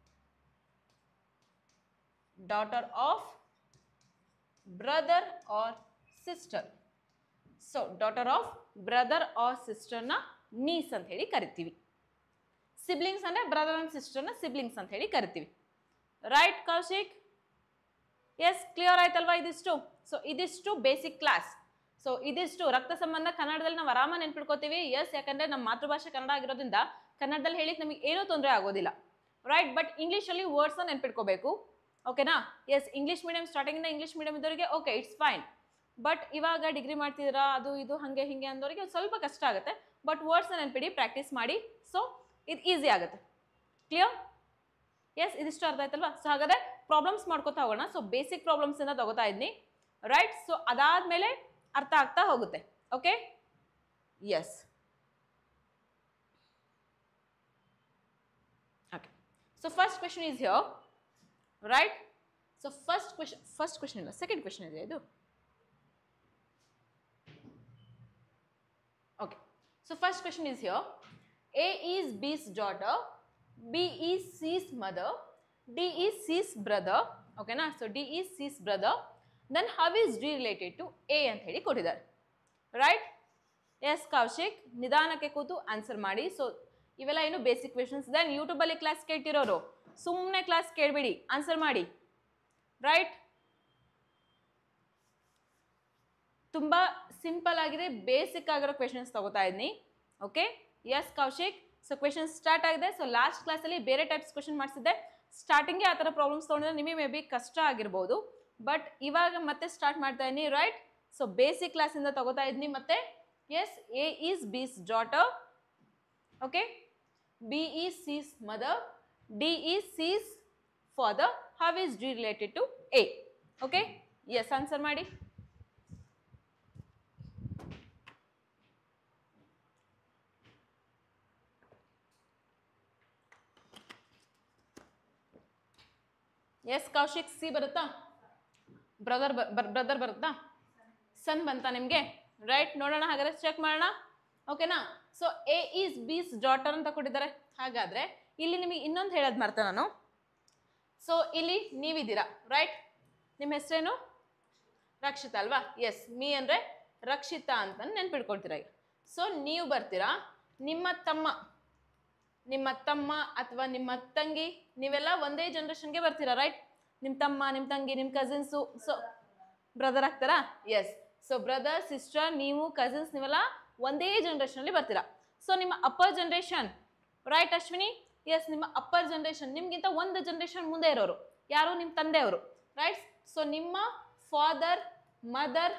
daughter of brother or sister so daughter of brother or ಸಿಸ್ಟರ್ನ ನೀಸ್ ಅಂತ ಹೇಳಿ ಕರಿತೀವಿ ಸಿಬ್ಲಿಂಗ್ಸ್ ಅಂದರೆ ಬ್ರದರ್ ಆ್ಯಂಡ್ ಸಿಸ್ಟರ್ನ ಸಿಬ್ಲಿಂಗ್ಸ್ ಅಂತ ಹೇಳಿ ಕರಿತೀವಿ ರೈಟ್ ಕೌಶಿಕ್ ಎಸ್ ಕ್ಲಿಯರ್ ಆಯ್ತಲ್ವಾ ಇದಿಷ್ಟು ಸೊ ಇದಿಷ್ಟು ಬೇಸಿಕ್ ಕ್ಲಾಸ್ ಸೊ ಇದಿಷ್ಟು ರಕ್ತ ಸಂಬಂಧ ಕನ್ನಡದಲ್ಲಿ ನಾವು ಆರಾಮ ನೆನ್ಪಿಡ್ಕೋತೀವಿ ಎಸ್ ಯಾಕಂದರೆ ನಮ್ಮ ಮಾತೃಭಾಷೆ ಕನ್ನಡ ಆಗಿರೋದ್ರಿಂದ ಕನ್ನಡದಲ್ಲಿ ಹೇಳಿಕ್ಕೆ ನಮಗೆ ಏನೂ ತೊಂದರೆ ಆಗೋದಿಲ್ಲ ರೈಟ್ ಬಟ್ ಇಂಗ್ಲೀಷಲ್ಲಿ ವರ್ಡ್ಸ್ನ ನೆನ್ಪಿಟ್ಕೋಬೇಕು ಓಕೆನಾ ಎಸ್ ಇಂಗ್ಲೀಷ್ ಮೀಡಿಯಂ ಸ್ಟಾರ್ಟಿಂಗಿಂದ ಇಂಗ್ಲೀಷ್ ಮೀಡಿಯಂ ಇದ್ದವರಿಗೆ ಓಕೆ ಇಟ್ಸ್ ಫೈನ್ ಬಟ್ ಇವಾಗ ಡಿಗ್ರಿ ಮಾಡ್ತಿದ್ದೀರಾ ಅದು ಇದು ಹಾಗೆ ಹಿಂಗೆ ಅಂದವರಿಗೆ ಸ್ವಲ್ಪ ಕಷ್ಟ ಆಗುತ್ತೆ ಬಟ್ ವರ್ಡ್ಸ್ನ ನೆನ್ಪಿಡಿ ಪ್ರಾಕ್ಟೀಸ್ ಮಾಡಿ ಸೊ ಇದು ಈಸಿ ಆಗುತ್ತೆ ಕ್ಲಿಯರ್ ಎಸ್ ಇದಿಷ್ಟು ಅರ್ಥ ಆಯ್ತಲ್ವಾ ಸೊ ಹಾಗಾದ್ರೆ ಪ್ರಾಬ್ಲಮ್ಸ್ ಮಾಡ್ಕೋತಾ ಹೋಗೋಣ ಸೊ ಬೇಸಿಕ್ ಪ್ರಾಬ್ಲಮ್ಸ್ ಇಂದ ತಗೋತಾ ಇದ್ನಿ ರೈಟ್ ಸೊ ಅದಾದ್ಮೇಲೆ ಅರ್ಥ ಆಗ್ತಾ ಹೋಗುತ್ತೆ okay yes okay so first question is here right so first question first question ಇಲ್ಲ ಸೆಕೆಂಡ್ ಕ್ವೆಶನ್ ಇದೆ ಇದು Okay. So first question is here. A is B's daughter, B is C's mother, D is C's brother. Okay na? So D is C's brother. Then how is D related to A ಅಂತ ಹೇಳಿ ಕೊಟ್ಟಿದ್ದಾರೆ right yes Kaushik ನಿಧಾನಕ್ಕೆ ಕೂತು answer ಮಾಡಿ so ಇವೆಲ್ಲ ಏನು basic questions then ಯೂಟ್ಯೂಬಲ್ಲಿ class ಕೇಳ್ತಿರೋರು ಸುಮ್ಮನೆ ಕ್ಲಾಸ್ ಕೇಳಬೇಡಿ ಆನ್ಸರ್ ಮಾಡಿ ರೈಟ್ ತುಂಬ ಸಿಂಪಲ್ ಆಗಿದೆ ಬೇಸಿಕ್ ಆಗಿರೋ ಕ್ವೆಶನ್ಸ್ ತಗೋತಾ ಇದ್ದೀನಿ okay yes Kaushik so question start ಆಗಿದೆ ಸೊ ಲಾಸ್ಟ್ ಕ್ಲಾಸಲ್ಲಿ ಬೇರೆ ಟೈಪ್ಸ್ ಕ್ವೆಶನ್ ಮಾಡಿಸಿದ್ದೆ ಸ್ಟಾರ್ಟಿಂಗ್ಗೆ ಆ ಥರ ಪ್ರಾಬ್ಲಮ್ಸ್ ತೊಗೊಂಡ್ರೆ ನಿಮಗೆ ಮೇ ಬಿ ಕಷ್ಟ ಆಗಿರ್ಬೋದು ಬಟ್ ಇವಾಗ ಮತ್ತೆ ಸ್ಟಾರ್ಟ್ ಮಾಡ್ತಾ ಇದ್ದೀನಿ ರೈಟ್ ಸೊ ಬೇಸಿಕ್ ಕ್ಲಾಸಿಂದ ತಗೋತಾ ಇದ್ದೀನಿ ಮತ್ತೆ yes A is B's daughter okay B is C's mother D is C's father how is D related to A okay yes answer ಮಾಡಿ ಎಸ್ ಕೌಶಿಕ್ ಸಿ ಬರುತ್ತಾ ಬ್ರದರ್ ಬ್ರದರ್ ಬರುತ್ತಾ son ಬಂತಾ ನಿಮಗೆ right ನೋಡೋಣ ಹಾಗಾದ್ರೆ ಚೆಕ್ ಮಾಡೋಣ ಓಕೆನಾ so A is B's daughter ಅಂತ ಕೊಟ್ಟಿದ್ದಾರೆ ಹಾಗಾದ್ರೆ ಇಲ್ಲಿ ನಿಮಗೆ ಇನ್ನೊಂದು ಹೇಳೋದು ಮರ್ತೆ ನಾನು ಸೊ ಇಲ್ಲಿ ನೀವಿದ್ದೀರಾ ರೈಟ್ ನಿಮ್ಮ ಹೆಸರೇನು ರಕ್ಷಿತಾ ಅಲ್ವಾ ಎಸ್ ಮೀ ಅಂದರೆ ರಕ್ಷಿತಾ ಅಂತ ನೆನ್ಪಿಡ್ಕೊಳ್ತೀರಾ ಈಗ ಸೊ ನೀವು ಬರ್ತೀರಾ ನಿಮ್ಮ ತಮ್ಮ ನಿಮ್ಮ ತಮ್ಮ ಅಥವಾ ನಿಮ್ಮ ತಂಗಿ ನೀವೆಲ್ಲ ಒಂದೇ ಜನ್ರೇಷನ್ಗೆ ಬರ್ತೀರಾ ರೈಟ್ ನಿಮ್ಮ ತಮ್ಮ ನಿಮ್ಮ ತಂಗಿ ನಿಮ್ಮ ಕಸಿನ್ಸು ಸೊ ಬ್ರದರ್ ಆಗ್ತಾರಾ ಎಸ್ ಸೊ ಬ್ರದರ್ ಸಿಸ್ಟರ್ ನೀವು ಕಸಿನ್ಸ್ ನೀವೆಲ್ಲ ಒಂದೇ ಜನ್ರೇಷನಲ್ಲಿ ಬರ್ತೀರಾ ಸೊ ನಿಮ್ಮ upper generation right Ashwini yes ನಿಮ್ಮ ಅಪ್ಪರ್ ಜನ್ರೇಷನ್ ನಿಮ್ಗಿಂತ ಒಂದು ಜನ್ರೇಷನ್ ಮುಂದೆ ಇರೋರು ಯಾರು ನಿಮ್ಮ ತಂದೆಯವರು ರೈಟ್ ಸೊ ನಿಮ್ಮ ಫಾದರ್ ಮದರ್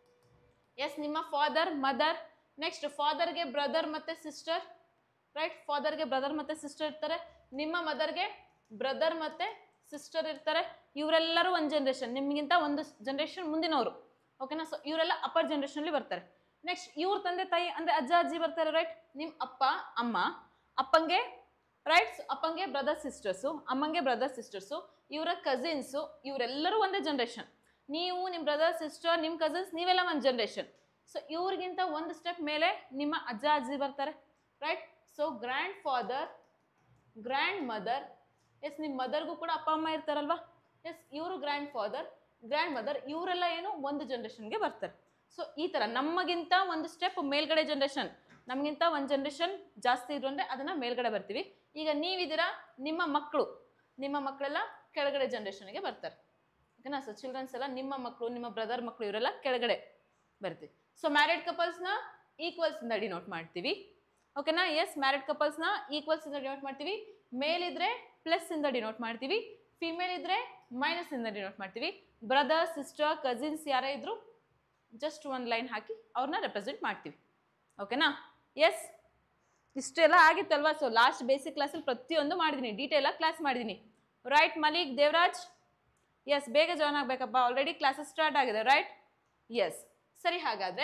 ಎಸ್ ನಿಮ್ಮ ಫಾದರ್ ಮದರ್ ನೆಕ್ಸ್ಟ್ ಫಾದರ್ಗೆ ಬ್ರದರ್ ಮತ್ತು ಸಿಸ್ಟರ್ ರೈಟ್ ಫಾದರ್ಗೆ ಬ್ರದರ್ ಮತ್ತು ಸಿಸ್ಟರ್ ಇರ್ತಾರೆ ನಿಮ್ಮ ಮದರ್ಗೆ ಬ್ರದರ್ ಮತ್ತು ಸಿಸ್ಟರ್ ಇರ್ತಾರೆ ಇವರೆಲ್ಲರೂ ಒಂದು ಜನ್ರೇಷನ್ ನಿಮಗಿಂತ ಒಂದು ಜನ್ರೇಷನ್ ಮುಂದಿನವರು ಓಕೆನಾ ಸೊ ಇವರೆಲ್ಲ ಅಪ್ಪರ್ ಜನ್ರೇಷನಲ್ಲಿ ಬರ್ತಾರೆ ನೆಕ್ಸ್ಟ್ ಇವ್ರ ತಂದೆ ತಾಯಿ ಅಂದರೆ ಅಜ್ಜ ಅಜ್ಜಿ ಬರ್ತಾರೆ ರೈಟ್ ನಿಮ್ಮ ಅಪ್ಪ ಅಮ್ಮ ಅಪ್ಪಂಗೆ ರೈಟ್ ಅಪ್ಪಂಗೆ ಬ್ರದರ್ ಸಿಸ್ಟರ್ಸು ಅಮ್ಮಂಗೆ ಬ್ರದರ್ ಸಿಸ್ಟರ್ಸು ಇವರ ಕಸಿನ್ಸು ಇವರೆಲ್ಲರೂ ಒಂದೇ ಜನ್ರೇಷನ್ ನೀವು ನಿಮ್ಮ ಬ್ರದರ್ ಸಿಸ್ಟರ್ ನಿಮ್ಮ ಕಸಿನ್ಸ್ ನೀವೆಲ್ಲ ಒಂದು ಜನ್ರೇಷನ್ ಸೊ ಇವ್ರಿಗಿಂತ ಒಂದು ಸ್ಟೆಪ್ ಮೇಲೆ ನಿಮ್ಮ ಅಜ್ಜ ಅಜ್ಜಿ ಬರ್ತಾರೆ right so grandfather grandmother yes ನಿಮ್ಮ ಮದರ್ಗೂ ಕೂಡ ಅಪ್ಪ ಅಮ್ಮ ಇರ್ತಾರಲ್ವಾ ಎಸ್ ಇವರು ಗ್ರ್ಯಾಂಡ್ ಫಾದರ್ ಗ್ರ್ಯಾಂಡ್ ಮದರ್ ಇವರೆಲ್ಲ ಏನು ಒಂದು ಜನ್ರೇಷನ್ಗೆ ಬರ್ತಾರೆ ಸೊ ಈ ಥರ ನಮಗಿಂತ ಒಂದು ಸ್ಟೆಪ್ ಮೇಲ್ಗಡೆ ಜನ್ರೇಷನ್ ನಮಗಿಂತ ಒಂದು ಜನ್ರೇಷನ್ ಜಾಸ್ತಿ ಇದ್ರು ಅಂದರೆ ಅದನ್ನು ಮೇಲ್ಗಡೆ ಬರ್ತೀವಿ ಈಗ ನೀವಿದ್ದೀರಾ ನಿಮ್ಮ ಮಕ್ಕಳು ನಿಮ್ಮ ಮಕ್ಕಳೆಲ್ಲ ಕೆಳಗಡೆ ಜನ್ರೇಷನ್ಗೆ ಬರ್ತಾರೆ ಓಕೆನಾ ಸೊ ಚಿಲ್ಡ್ರನ್ಸ್ ಎಲ್ಲ ನಿಮ್ಮ ಮಕ್ಕಳು ನಿಮ್ಮ ಬ್ರದರ್ ಮಕ್ಕಳು ಇವರೆಲ್ಲ ಕೆಳಗಡೆ ಬರ್ತೀವಿ ಸೊ ಮ್ಯಾರಿಡ್ ಕಪಲ್ಸ್ನ ಈಕ್ವಲ್ಸ್ ಇಂದ ಡಿನೋಟ್ ಮಾಡ್ತೀವಿ ಓಕೆನಾ ಎಸ್ ಮ್ಯಾರಿಡ್ ಕಪಲ್ಸ್ನ ಈಕ್ವಲ್ಸ್ ಇಂದ ಡಿನೋಟ್ ಮಾಡ್ತೀವಿ ಮೇಲ್ ಇದ್ರೆ ಪ್ಲಸ್ ಇಂದ ಡಿನೋಟ್ ಮಾಡ್ತೀವಿ ಫಿಮೇಲ್ ಇದ್ರೆ ಮೈನಸ್ ಇಂದ ಡಿನೋಟ್ ಮಾಡ್ತೀವಿ ಬ್ರದರ್ ಸಿಸ್ಟರ್ ಕಸಿನ್ಸ್ ಯಾರೇ ಇದ್ರು ಜಸ್ಟ್ ಒಂದು ಲೈನ್ ಹಾಕಿ ಅವ್ರನ್ನ ರೆಪ್ರೆಸೆಂಟ್ ಮಾಡ್ತೀವಿ ಓಕೆನಾ ಎಸ್ ಇಷ್ಟೆಲ್ಲ ಆಗಿತ್ತಲ್ವಾ ಸೊ ಲಾಸ್ಟ್ ಬೇಸಿಕ್ ಕ್ಲಾಸಲ್ಲಿ ಪ್ರತಿಯೊಂದು ಮಾಡಿದ್ದೀನಿ ಡೀಟೇಲಾಗಿ ಕ್ಲಾಸ್ ಮಾಡಿದ್ದೀನಿ ರೈಟ್ ಮಲಿಕ್ ದೇವರಾಜ್ ಎಸ್ ಬೇಗ ಜಾಯ್ನ್ ಆಗಬೇಕಪ್ಪ ಆಲ್ರೆಡಿ ಕ್ಲಾಸಸ್ ಸ್ಟಾರ್ಟ್ ಆಗಿದೆ ರೈಟ್ ಎಸ್ ಸರಿ ಹಾಗಾದರೆ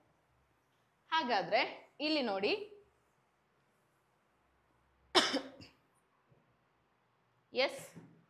ಹಾಗಾದರೆ ಇಲ್ಲಿ ನೋಡಿ yes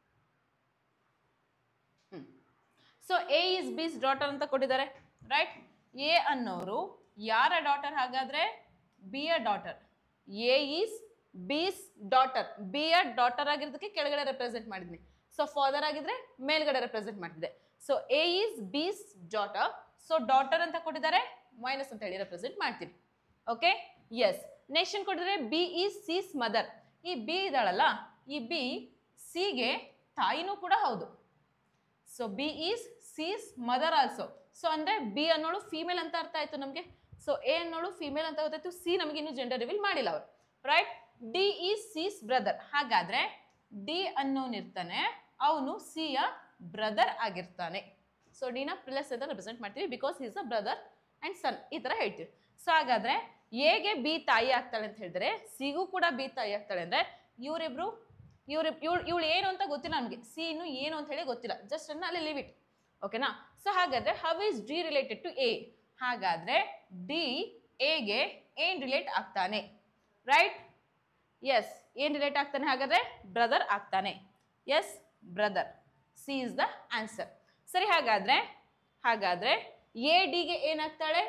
so A is B's daughter ಅಂತ ಕೊಟ್ಟಿದ್ದಾರೆ ರೈಟ್ ಎ ಅನ್ನೋರು ಯಾರ ಡಾಟರ್ ಹಾಗಾದ್ರೆ B a daughter A is B's daughter B a daughter ಆಗಿರೋದಕ್ಕೆ ಕೆಳಗಡೆ ರೆಪ್ರೆಸೆಂಟ್ ಮಾಡಿದ್ನಿ ಸೊ ಫಾದರ್ ಆಗಿದ್ರೆ ಮೇಲ್ಗಡೆ ರೆಪ್ರೆಸೆಂಟ್ ಮಾಡ್ತಿದ್ದೆ so A is B's daughter so daughter ಅಂತ ಕೊಟ್ಟಿದ್ದಾರೆ ಮೈನಸ್ ಅಂತ ಹೇಳಿ ರೆಪ್ರೆಸೆಂಟ್ ಮಾಡ್ತೀವಿ ಓಕೆ ಎಸ್ ನೆಕ್ಸ್ಟ್ ಏನು ಕೊಟ್ಟಿದ್ದಾರೆ ಬಿ ಈಸ್ ಸೀಸ್ ಮದರ್ ಈ ಬಿ ಇದ್ದಾಳಲ್ಲ ಈ ಬಿ ಸಿಗೆ ತಾಯಿನೂ ಕೂಡ ಹೌದು so B is C's mother also so ಅಂದರೆ ಬಿ ಅನ್ನೋಳು ಫೀಮೇಲ್ ಅಂತ ಅರ್ಥ ಆಯ್ತು ನಮಗೆ ಸೊ ಎ ಅನ್ನೋಳು ಫೀಮೇಲ್ ಅಂತ ಗೊತ್ತಾಯ್ತು ಸಿ ನಮಗೆ ಇನ್ನೂ ಜೆಂಡರ್ ರಿವೀಲ್ ಮಾಡಿಲ್ಲ ಅವರು right D is C's brother ಹಾಗಾದ್ರೆ ಡಿ ಅನ್ನೋನಿರ್ತಾನೆ ಅವನು ಸಿಯ ಬ್ರದರ್ ಆಗಿರ್ತಾನೆ ಸೊ ಡಿನ ಪ್ಲಸ್ ಅಂತ ರೆಪ್ರೆಸೆಂಟ್ ಮಾಡ್ತೀವಿ because is a brother and son ಈ ಥರ ಹೇಳ್ತೀವಿ ಸೊ ಹಾಗಾದ್ರೆ ಎಗೆ ಬಿ ತಾಯಿ ಆಗ್ತಾಳೆ ಅಂತ ಹೇಳಿದ್ರೆ ಸಿಗೂ ಕೂಡ ಬಿ ತಾಯಿ ಆಗ್ತಾಳೆ ಅಂದರೆ ಇವರಿಬ್ರು ಇವ್ರ ಇವಳು ಇವಳು ಏನು ಅಂತ ಗೊತ್ತಿಲ್ಲ ನಮಗೆ ಸಿ ಇನ್ನು ಏನು ಅಂತ ಹೇಳಿ ಗೊತ್ತಿಲ್ಲ ಜಸ್ಟ್ ಅನ್ನ ಅಲ್ಲಿ ಲಿವ್ ಇಟ್ ಓಕೆನಾ ಸೊ ಹಾಗಾದ್ರೆ how is D related to A ಹಾಗಾದ್ರೆ ಡಿ ಎಗೆ ಏನು ರಿಲೇಟ್ ಆಗ್ತಾನೆ ರೈಟ್ ಎಸ್ ಏನು ರಿಲೇಟ್ ಆಗ್ತಾನೆ ಹಾಗಾದ್ರೆ ಬ್ರದರ್ ಆಗ್ತಾನೆ yes brother C is the answer ಸರಿ ಹಾಗಾದ್ರೆ ಹಾಗಾದ್ರೆ ಎ ಡಿಗೆ ಏನಾಗ್ತಾಳೆ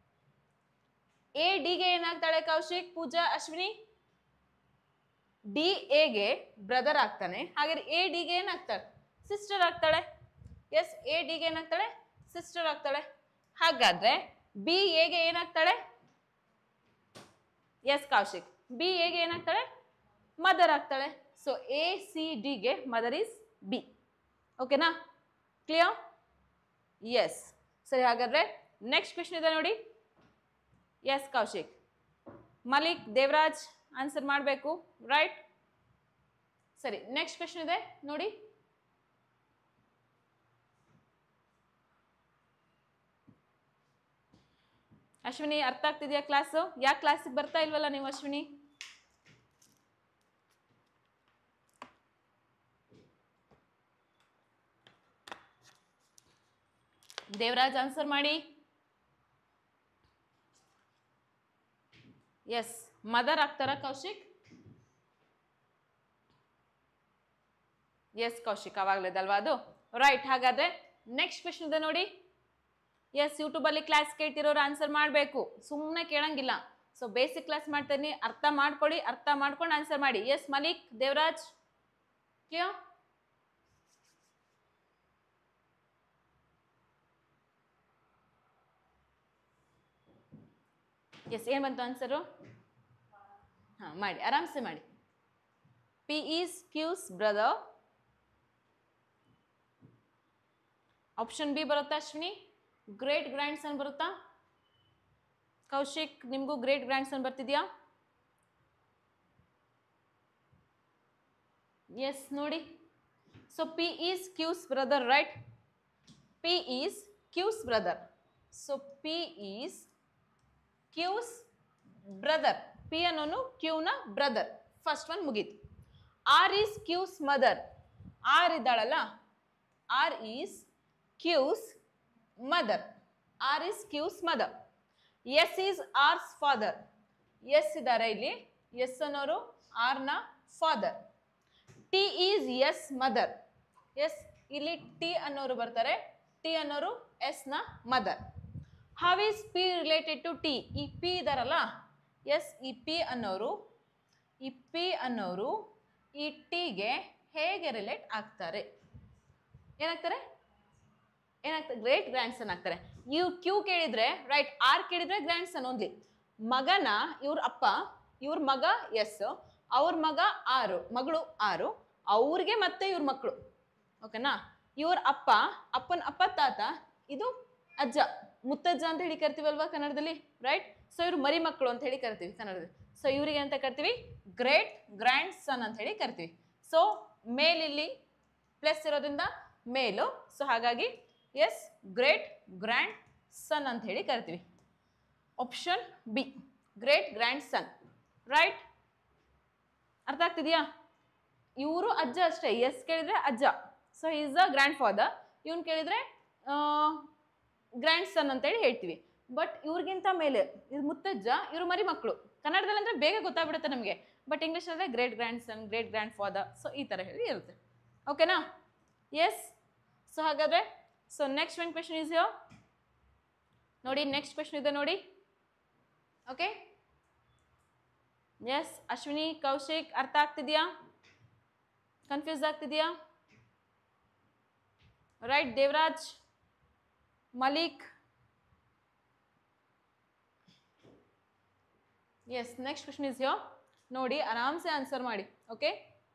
ಎ ಡಿಗೆ ಏನಾಗ್ತಾಳೆ ಕೌಶಿಕ್ ಪೂಜಾ ಅಶ್ವಿನಿ ಡಿ ಎಗೆ ಬ್ರದರ್ ಆಗ್ತಾನೆ ಹಾಗಾದ್ರೆ ಎ ಡಿಗೆ ಏನಾಗ್ತಾಳೆ ಸಿಸ್ಟರ್ ಆಗ್ತಾಳೆ ಎಸ್ ಎ ಡಿಗೆ ಏನಾಗ್ತಾಳೆ ಸಿಸ್ಟರ್ ಆಗ್ತಾಳೆ ಹಾಗಾದ್ರೆ ಬಿ ಎಗೆ ಏನಾಗ್ತಾಳೆ ಎಸ್ ಕೌಶಿಕ್ ಬಿ ಎಗೆ ಏನಾಗ್ತಾಳೆ ಮದರ್ ಆಗ್ತಾಳೆ ಸೊ ಎ ಸಿ ಡಿಗೆ ಮದರ್ ಈಸ್ ಬಿ ಓಕೆನಾ ಕ್ಲಿಯರ್ ಎಸ್ ಸರಿ ಹಾಗಾದ್ರೆ ನೆಕ್ಸ್ಟ್ ಕ್ವೆಶನ್ ಇದೆ ನೋಡಿ ಎಸ್ ಕೌಶಿಕ್ ಮಲಿಕ್ ದೇವರಾಜ್ ಆನ್ಸರ್ ಮಾಡಬೇಕು ರೈಟ್ ಸರಿ ನೆಕ್ಸ್ಟ್ ಕ್ವೆಶನ್ ಇದೆ ನೋಡಿ ಅಶ್ವಿನಿ ಅರ್ಥ ಆಗ್ತಿದೆಯಾ ಕ್ಲಾಸು ಯಾಕೆ ಕ್ಲಾಸಿಗೆ ಬರ್ತಾ ಇಲ್ವಲ್ಲ ನೀವು ಅಶ್ವಿನಿ ದೇವರಾಜ್ ಆನ್ಸರ್ ಮಾಡಿ ಎಸ್ ಮದರ್ ಆಗ್ತಾರಾ ಕೌಶಿಕ್ ಎಸ್ ಕೌಶಿಕ್ ಅವಾಗಲೇದಲ್ವಾ ಅದು ರೈಟ್ ಹಾಗಾದ್ರೆ ನೆಕ್ಸ್ಟ್ ಕ್ವೆಶನ್ ಇದೆ ನೋಡಿ ಎಸ್ ಯೂಟ್ಯೂಬಲ್ಲಿ ಕ್ಲಾಸ್ ಕೇಳ್ತಿರೋರು ಆನ್ಸರ್ ಮಾಡಬೇಕು ಸುಮ್ಮನೆ ಕೇಳಂಗಿಲ್ಲ ಸೊ ಬೇಸಿಕ್ ಕ್ಲಾಸ್ ಮಾಡ್ತೀನಿ ಅರ್ಥ ಮಾಡ್ಕೊಳ್ಳಿ ಅರ್ಥ ಮಾಡ್ಕೊಂಡು ಆನ್ಸರ್ ಮಾಡಿ yes Malik Devaraj clear yes ಏನು ಬಂತು ಆನ್ಸರು ಹಾಂ ಮಾಡಿ ಆರಾಮ್ಸೆ ಮಾಡಿ P is Q's brother option B ಬರುತ್ತಾ ಅಶ್ವಿನಿ ಗ್ರೇಟ್ ಗ್ರ್ಯಾಂಡ್ ಸನ್ ಬರುತ್ತಾ ಕೌಶಿಕ್ ನಿಮಗೂ ಗ್ರೇಟ್ ಗ್ರ್ಯಾಂಡ್ ಸನ್ ಬರ್ತಿದ್ಯಾ ಎಸ್ ನೋಡಿ so P is Q's brother right P is Q's brother so P is Q's brother P ಅನ್ನೋನು ಕ್ಯೂನ ಬ್ರದರ್ ಫಸ್ಟ್ ಒನ್ ಮುಗೀತು R is Q's mother R ಇದ್ದಾಳಲ್ಲ R is Q's mother R is Q's mother S is R's father S ಇದ್ದಾರೆ ಇಲ್ಲಿ S ಅನ್ನೋರು ಆರ್ನ father T is S mother S ಇಲ್ಲಿ T ಅನ್ನೋರು ಬರ್ತಾರೆ ಟಿ ಅನ್ನೋರು ಎಸ್ನ mother how is P related to T ಈ ಪಿ ಇದಾರಲ್ಲ ಎಸ್ ಈ ಪಿ ಅನ್ನೋರು ಈ ಪಿ ಅನ್ನೋರು ಈ ಟಿಗೆ ಹೇಗೆ ರಿಲೇಟ್ ಆಗ್ತಾರೆ ಏನಾಗ್ತಾರೆ ಏನಾಗ್ತದೆ ಗ್ರೇಟ್ ಗ್ರ್ಯಾಂಡ್ ಸನ್ ಆಗ್ತಾರೆ ಇವ್ ಕ್ಯೂ ಕೇಳಿದ್ರೆ ರೈಟ್ ಆರ್ ಕೇಳಿದ್ರೆ ಗ್ರ್ಯಾಂಡ್ ಸನ್ ಓನ್ಲಿ ಮಗನ ಇವ್ರ ಅಪ್ಪ ಇವ್ರ ಮಗ ಎಸ್ ಅವ್ರ ಮಗ ಆರು ಮಗಳು ಆರು ಅವ್ರಿಗೆ ಮತ್ತೆ ಇವ್ರ ಮಕ್ಕಳು ಓಕೆನಾ ಇವ್ರ ಅಪ್ಪ ಅಪ್ಪನ ಅಪ್ಪ ತಾತ ಇದು ಅಜ್ಜ ಮುತ್ತಜ್ಜ ಅಂತ ಹೇಳಿ ಕರಿತೀವಲ್ವಾ ಕನ್ನಡದಲ್ಲಿ ರೈಟ್ ಸೊ ಇವ್ರು ಮರಿ ಮಕ್ಕಳು ಅಂತ ಹೇಳಿ ಕರಿತೀವಿ ಕನ್ನಡದಲ್ಲಿ ಸೊ ಇವರಿಗೆ ಅಂತ ಕರಿತೀವಿ ಗ್ರೇಟ್ ಗ್ರ್ಯಾಂಡ್ ಸನ್ ಅಂತ ಹೇಳಿ ಕರಿತೀವಿ ಸೊ ಮೇಲಿಲ್ಲಿ ಪ್ಲಸ್ ಇರೋದ್ರಿಂದ ಮೇಲು ಸೊ ಹಾಗಾಗಿ ಎಸ್ ಗ್ರೇಟ್ ಗ್ರ್ಯಾಂಡ್ ಸನ್ ಅಂತ ಹೇಳಿ ಕರಿತೀವಿ option B great grandson right ಅರ್ಥ ಆಗ್ತಿದೆಯಾ ಇವರು ಅಜ್ಜ ಅಷ್ಟೇ ಎಸ್ ಕೇಳಿದ್ರೆ ಅಜ್ಜ so is a grandfather ಇವನ್ ಕೇಳಿದ್ರೆ ಗ್ರ್ಯಾಂಡ್ ಸನ್ ಅಂತೇಳಿ ಹೇಳ್ತೀವಿ ಬಟ್ ಇವ್ರಿಗಿಂತ ಮೇಲೆ ಇದು ಮುತ್ತಜ್ಜ ಇವರು ಮರಿ ಮಕ್ಕಳು ಕನ್ನಡದಲ್ಲಿ ಅಂದರೆ ಬೇಗ ಗೊತ್ತಾಗ್ಬಿಡುತ್ತೆ ನಮಗೆ ಬಟ್ ಇಂಗ್ಲೀಷಲ್ಲೇ great grandson great grandfather so ಈ ಥರ ಹೇಳಿ ಇರುತ್ತೆ ಓಕೆನಾ ಎಸ್ ಸೊ ಹಾಗಾದರೆ so next one question is ಯೋ ನೋಡಿ ನೆಕ್ಸ್ಟ್ ಕ್ವೆಶನ್ ಇದೆ ನೋಡಿ ಓಕೆ ಎಸ್ ಅಶ್ವಿನಿ ಕೌಶಿಕ್ ಅರ್ಥ ಆಗ್ತಿದೆಯಾ ಕನ್ಫ್ಯೂಸ್ ಆಗ್ತಿದೆಯಾ right Devaraj Malik yes next question is ಯೋ ನೋಡಿ ಆರಾಮ್ಸೆ ಆನ್ಸರ್ ಮಾಡಿ ಓಕೆ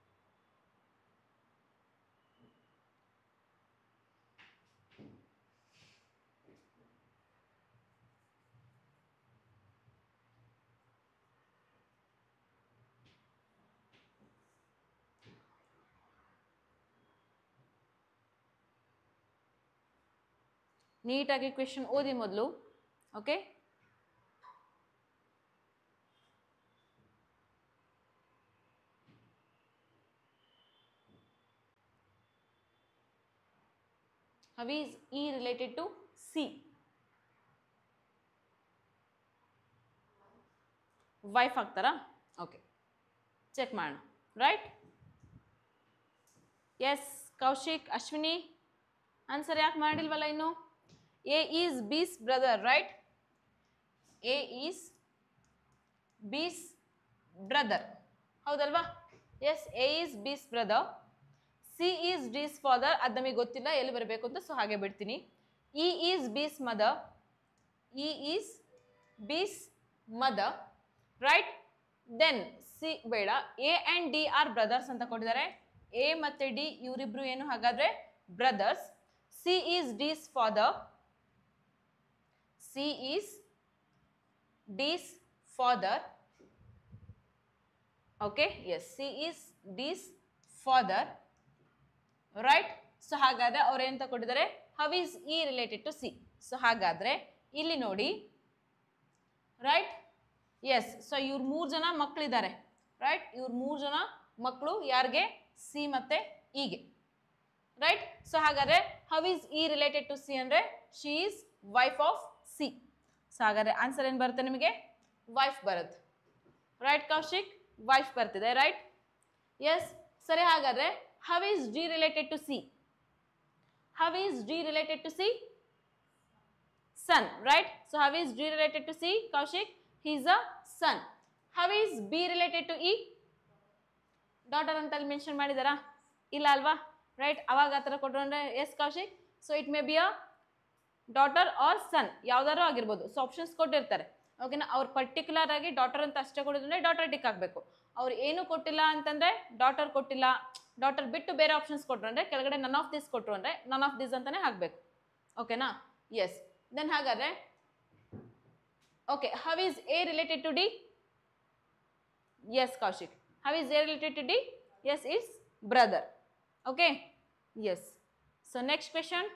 ನೀಟಾಗಿ ಕ್ವೆಶನ್ ಓದಿ ಮೊದಲು okay How is E related to C? Wife ಆಗ್ತಾರಾ ಓಕೆ ಚೆಕ್ ಮಾಡೋಣ right yes Kaushik Ashwini answer ಯಾಕೆ ಮಾಡಿಲ್ವಲ್ಲ ಇನ್ನು A is B's brother right A is B's brother ಹೌದಲ್ವಾ yes A is B's brother C is D's father ಅದು ನಮಗೆ ಗೊತ್ತಿಲ್ಲ ಎಲ್ಲಿ ಬರಬೇಕು ಅಂತ ಸೊ ಹಾಗೆ ಬಿಡ್ತೀನಿ E is B's mother E is B's mother right then C ಬೇಡ A and D are brothers ಅಂತ ಕೊಟ್ಟಿದ್ದಾರೆ ಎ ಮತ್ತು ಡಿ ಇವರಿಬ್ರು ಏನು ಹಾಗಾದ್ರೆ brothers C is D's father C is D's father okay yes C is D's father right so ಹಾಗಾದ್ರೆ ಅವ್ರು ಏನು ತಗೊಂಡಿದ್ದಾರೆ how is E related to C so ಹಾಗಾದ್ರೆ ಇಲ್ಲಿ ನೋಡಿ ರೈಟ್ ಎಸ್ ಸೊ ಇವ್ರು ಮೂರು ಜನ ಮಕ್ಕಳಿದ್ದಾರೆ ರೈಟ್ ಇವ್ರು ಮೂರು ಜನ ಮಕ್ಕಳು ಯಾರಿಗೆ ಸಿ ಮತ್ತೆ ಇಗೆ ರೈಟ್ ಸೊ ಹಾಗಾದ್ರೆ how is E related to C ಅಂದರೆ she is wife of C so ಹಾಗಾದ್ರೆ ಆನ್ಸರ್ ಏನು ಬರುತ್ತೆ ನಿಮಗೆ ವೈಫ್ ಬರುತ್ತೆ ರೈಟ್ ಕೌಶಿಕ್ ವೈಫ್ ಬರ್ತಿದೆ ರೈಟ್ ಎಸ್ ಸರಿ ಹಾಗಾದ್ರೆ how is D related to C how is D related to C son right so how is D related to C Kaushik he's a son how is B related to E daughter ಅಂತ ಅಲ್ಲಿ mention ಮಾಡಿದಾರಾ ಇಲ್ಲ ಅಲ್ವಾ right ಅವಾಗ ಆ ಥರ ಕೊಟ್ಟರು ಅಂದರೆ yes Kaushik so it may be a daughter or son ಯಾವ್ದಾರು ಆಗಿರ್ಬೋದು ಸೊ ಆಪ್ಷನ್ಸ್ ಕೊಟ್ಟಿರ್ತಾರೆ ಓಕೆನಾ ಅವ್ರು ಪರ್ಟಿಕ್ಯುಲರ್ ಆಗಿ ಡಾಟರ್ ಅಂತ ಅಷ್ಟೇ ಕೊಡೋದಂದ್ರೆ ಡಾಟರ್ ಟಿಕ್ ಆಗಬೇಕು ಅವ್ರು ಏನು ಕೊಟ್ಟಿಲ್ಲ ಅಂತಂದ್ರೆ ಡಾಟರ್ ಕೊಟ್ಟಿಲ್ಲ ಡಾಟರ್ ಬಿಟ್ಟು ಬೇರೆ ಆಪ್ಷನ್ಸ್ ಕೊಟ್ಟರು ಅಂದರೆ ಕೆಳಗಡೆ ನನ್ ಆಫ್ ದಿಸ್ ಕೊಟ್ಟರು ಅಂದರೆ ನನ್ ಆಫ್ ದಿಸ್ ಅಂತಾನೆ ಹಾಕಬೇಕು ಓಕೆನಾ ಎಸ್ ದೆನ್ ಹಾಗಾದ್ರೆ okay how is A related to D yes Kaushik how is A related to D yes it's brother okay yes so next question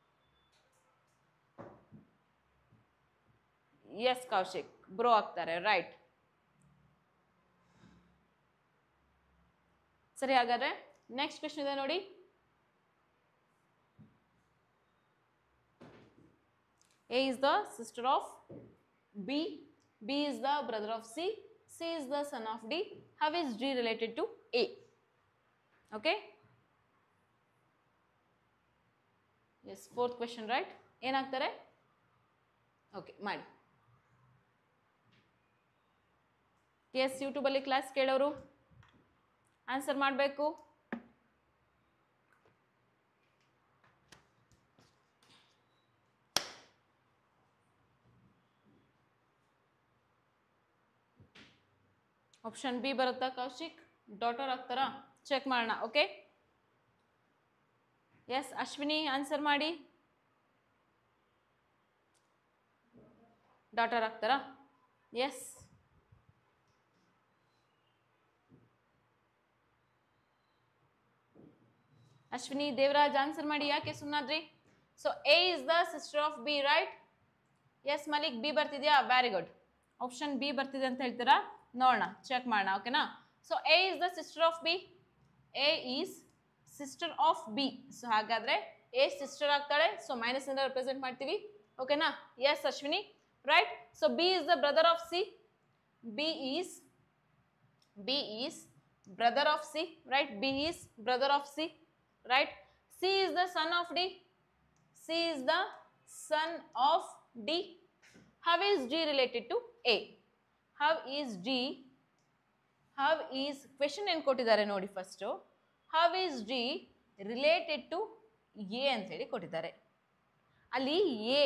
yes Kaushik bro ಆಗ್ತಾರೆ ರೈಟ್ ಸರಿ ಹಾಗಾದ್ರೆ ನೆಕ್ಸ್ಟ್ ಕ್ವೆಶನ್ ಇದೆ ನೋಡಿ A is the sister of B B is the brother of C C is the son of D how is D related to A okay yes fourth question right ಏನಾಗ್ತಾರೆ okay ಮಾಡಿ yes ಯೂಟ್ಯೂಬಲ್ಲಿ class ಕೇಳೋರು answer ಮಾಡಬೇಕು option B ಬರುತ್ತಾ Kaushik daughter ಆಗ್ತಾರಾ check ಮಾಡೋಣ okay yes Ashwini answer ಮಾಡಿ daughter ಆಗ್ತಾರಾ ಎಸ್ ಅಶ್ವಿನಿ ದೇವರಾಜ್ ಆನ್ಸರ್ ಮಾಡಿ ಯಾಕೆ ಸುಮ್ಮನಾದ್ರಿ so A is the sister of B right yes Malik B ಬರ್ತಿದ್ಯಾ ವೆರಿ ಗುಡ್ ಆಪ್ಷನ್ ಬಿ ಬರ್ತಿದೆ ಅಂತ ಹೇಳ್ತೀರಾ ನೋಡೋಣ ಚೆಕ್ ಮಾಡೋಣ ಓಕೆನಾ so A is the sister of B A is sister of B so ಹಾಗಾದ್ರೆ ಎ ಸಿಸ್ಟರ್ ಆಗ್ತಾಳೆ ಸೊ ಮೈನಸ್ ಇಂದ ರೆಪ್ರೆಸೆಂಟ್ ಮಾಡ್ತೀವಿ ಓಕೆನಾ yes Ashwini right so B is the brother of C B is B is brother of C right B is brother of C right c is the son of d c is the son of d how is d related to a how is d how is question ಏನು ಕೊಟ್ಟಿದ್ದಾರೆ ನೋಡಿ first how is d related to a ಅಂತ ಹೇಳಿ ಕೊಟ್ಟಿದ್ದಾರೆ ಅಲ್ಲಿ A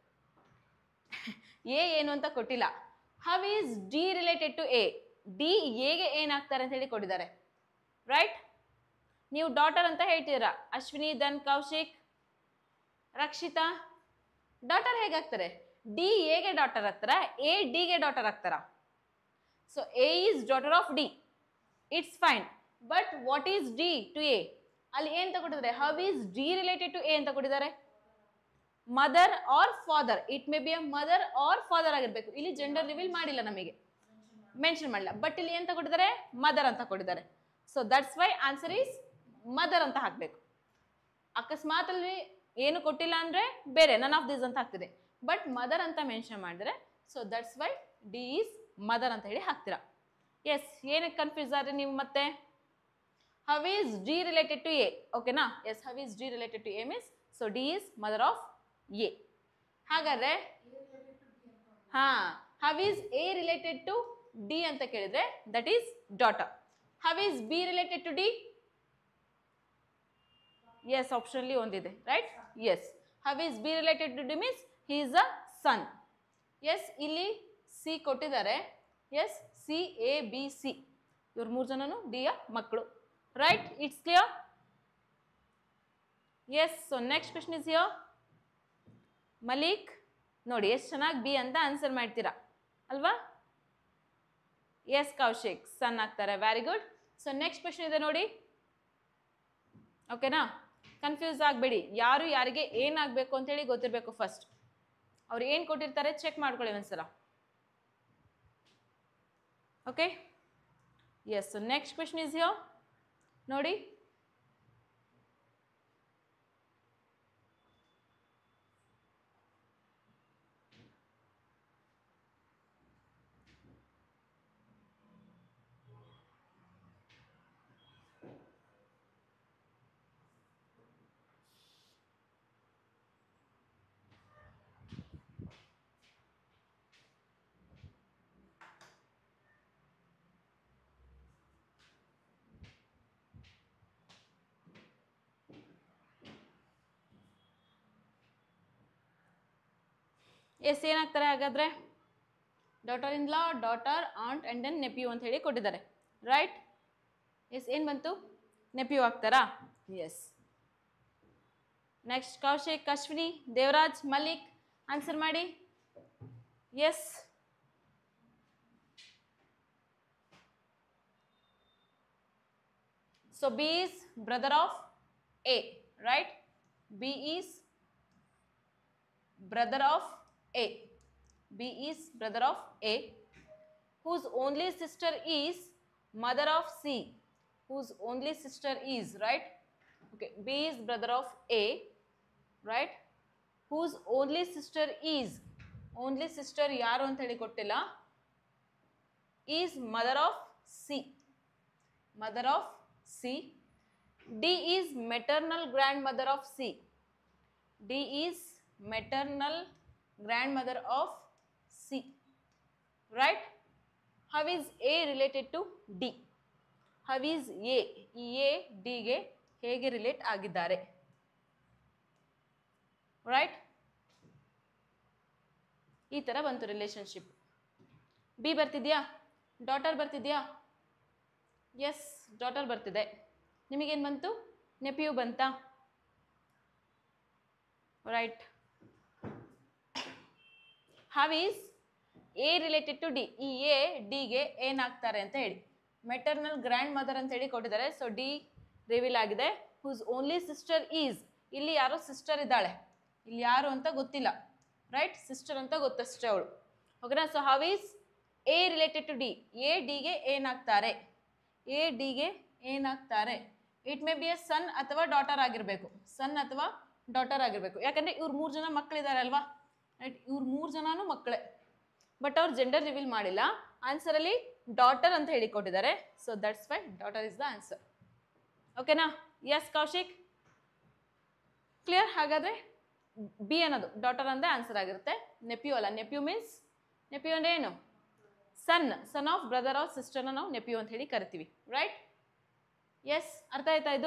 A ಏನು ಅಂತ ಕೊಟ್ಟಿಲ್ಲ how is D related to A D ಎಗೆ ಏನಾಗ್ತಾರೆ ಅಂತ ಹೇಳಿ ಕೊಟ್ಟಿದ್ದಾರೆ ರೈಟ್ ನೀವು ಡಾಟರ್ ಅಂತ ಹೇಳ್ತೀರಾ ಅಶ್ವಿನಿ ದನ್ ಕೌಶಿಕ್ ರಕ್ಷಿತಾ ಡಾಟರ್ ಹೇಗಾಗ್ತಾರೆ ಡಿ ಎಗೆ ಡಾಟರ್ ಆಗ್ತಾರ ಎ ಡಿಗೆ ಡಾಟರ್ ಆಗ್ತಾರ so A is daughter of D it's fine but what is D to A ಅಲ್ಲಿ ಏನ್ ತಗೊಂಡಿದ್ದಾರೆ how is D related to A ಅಂತ ಕೊಟ್ಟಿದ್ದಾರೆ mother or father it may be a mother or father ಆಗಿರ್ಬೇಕು ಇಲ್ಲಿ gender reveal ಮಾಡಿಲ್ಲ ನಮಗೆ mention ಮಾಡಿಲ್ಲ ಬಟ್ ಇಲ್ಲಿ ಏನ್ ತಗೊಂಡಿದ್ದಾರೆ ಮದರ್ ಅಂತ ಕೊಟ್ಟಿದ್ದಾರೆ so that's why answer is mother ಅಂತ ಹಾಕಬೇಕು ಅಕಸ್ಮಾತ್ ಅಲ್ಲಿ ಏನು ಕೊಟ್ಟಿಲ್ಲ ಅಂದ್ರೆ ಬೇರೆ ನನ್ ಆಫ್ ದಿಸ್ ಅಂತ ಹಾಕ್ತಿದೆ ಬಟ್ ಮದರ್ ಅಂತ ಮೆನ್ಷನ್ ಮಾಡಿದ್ರೆ so that's why D is mother ಅಂತ ಹೇಳಿ ಹಾಕ್ತೀರಾ ಎಸ್ ಏನಕ್ಕೆ ಕನ್ಫ್ಯೂಸ್ ಆದ್ರೆ ನೀವು ಮತ್ತೆ how is D related to A ಓಕೆನಾ yes how is D related to A means so D is mother of A ಹಾಗಾದ್ರೆ ಹಾ how is A related to D ಅಂತ ಕೇಳಿದ್ರೆ that is daughter how is B related to D yes ಆಪ್ಷನ್ಲಿ ಒಂದಿದೆ right S how is B related to D means he is a son yes ಇಲ್ಲಿ C ಕೊಟ್ಟಿದ್ದಾರೆ yes C A B C ಇವ್ರು ಮೂರು ಜನನು ಡಿಯ ಮಕ್ಕಳು right it's clear yes so next question is here Malik ನೋಡಿ ಎಷ್ಟು ಚೆನ್ನಾಗಿ ಬಿ ಅಂತ ಆನ್ಸರ್ ಮಾಡ್ತೀರಾ ಅಲ್ವಾ ಎಸ್ ಕೌಶಿಕ್ ಸನ್ ಆಗ್ತಾರೆ very good so next question ಇದೆ ನೋಡಿ ಓಕೆನಾ ಕನ್ಫ್ಯೂಸ್ ಆಗಬೇಡಿ ಯಾರು ಯಾರಿಗೆ ಏನಾಗಬೇಕು ಅಂತೇಳಿ ಗೊತ್ತಿರಬೇಕು ಫಸ್ಟ್ ಅವ್ರು ಏನು ಕೊಟ್ಟಿರ್ತಾರೆ ಚೆಕ್ ಮಾಡ್ಕೊಳ್ಳಿ ಒಂದ್ಸಲ okay yes next question is ಯೋ ನೋಡಿ ಎಸ್ ಏನಾಗ್ತಾರೆ ಹಾಗಾದ್ರೆ daughter in law daughter aunt and then nephew ಅಂತ ಹೇಳಿ ಕೊಟ್ಟಿದ್ದಾರೆ ರೈಟ್ ಎಸ್ ಏನು ಬಂತು ನೆಪ್ಯೂ ಆಗ್ತಾರಾ yes next Kaushik Ashwini Devaraj Mallik answer ಮಾಡಿ yes so B is brother of A right B is brother of A. B is brother of A, whose only sister is mother of C, whose only sister is, right? Okay, B is brother of A, right? Whose only sister is, only sister ಯಾರು ಅಂತ ಹೇಳಿ ಕೊಟ್ಟಿಲ್ಲ is mother of C mother of C D is maternal grandmother of C D is maternal grandmother of C. Right? How is A related to D? How is A? ಈ A D ಗೆ ಹೇಗೆ relate ಆಗಿದ್ದಾರೆ right ಈ ಥರ ಬಂತು relationship B ಬರ್ತಿದ್ಯಾ daughter ಬರ್ತಿದ್ಯಾ yes daughter ಬರ್ತಿದೆ ನಿಮಗೇನು ಬಂತು ನೆಪಿಯು ಬಂತಾ right how is A related to D ಈ ಎ ಡಿಗೆ ಏನಾಗ್ತಾರೆ ಅಂತ ಹೇಳಿ ಮೆಟರ್ನಲ್ ಗ್ರ್ಯಾಂಡ್ ಮದರ್ ಅಂತ ಹೇಳಿ ಕೊಟ್ಟಿದ್ದಾರೆ ಸೊ ಡಿ ರಿವೀಲ್ ಆಗಿದೆ ಹೂಸ್ ಓನ್ಲಿ ಸಿಸ್ಟರ್ ಈಸ್ ಇಲ್ಲಿ ಯಾರೋ ಸಿಸ್ಟರ್ ಇದ್ದಾಳೆ ಇಲ್ಲಿ ಯಾರು ಅಂತ ಗೊತ್ತಿಲ್ಲ ರೈಟ್ ಸಿಸ್ಟರ್ ಅಂತ ಗೊತ್ತಷ್ಟೇ ಅವಳು ಓಕೆನಾ so how is A related to D A ಡಿಗೆ ಏನಾಗ್ತಾರೆ ಎ ಡಿಗೆ ಏನಾಗ್ತಾರೆ it may be a son ಅಥವಾ ಡಾಟರ್ ಆಗಿರಬೇಕು ಸನ್ ಅಥವಾ ಡಾಟರ್ ಆಗಿರಬೇಕು ಯಾಕಂದರೆ ಇವ್ರು ಮೂರು ಜನ ಮಕ್ಕಳಿದ್ದಾರೆ ಅಲ್ವಾ ರೈಟ್ ಇವ್ರು ಮೂರು ಜನನೂ ಮಕ್ಕಳೇ ಬಟ್ ಅವ್ರು ಜೆಂಡರ್ ರಿವೀಲ್ ಮಾಡಿಲ್ಲ ಆನ್ಸರಲ್ಲಿ ಡಾಟರ್ ಅಂತ ಹೇಳಿ ಕೊಟ್ಟಿದ್ದಾರೆ so that's why daughter is the answer ಓಕೆನಾ ಎಸ್ ಕೌಶಿಕ್ ಕ್ಲಿಯರ್ ಹಾಗಾದರೆ ಬಿ ಅನ್ನೋದು ಡಾಟರ್ ಅಂದೇ ಆನ್ಸರ್ ಆಗಿರುತ್ತೆ ನೆಪ್ಯೂ ಅಲ್ಲ ನೆಪ್ಯೂ ಮೀನ್ಸ್ ನೆಪ್ಯೂ ಅಂದರೆ ಏನು son son of brother of ಸಿಸ್ಟರ್ನ ನಾವು ನೆಪ್ಯೂ ಅಂತ ಹೇಳಿ ಕರಿತೀವಿ ರೈಟ್ ಎಸ್ ಅರ್ಥ ಆಯ್ತಾ ಇದು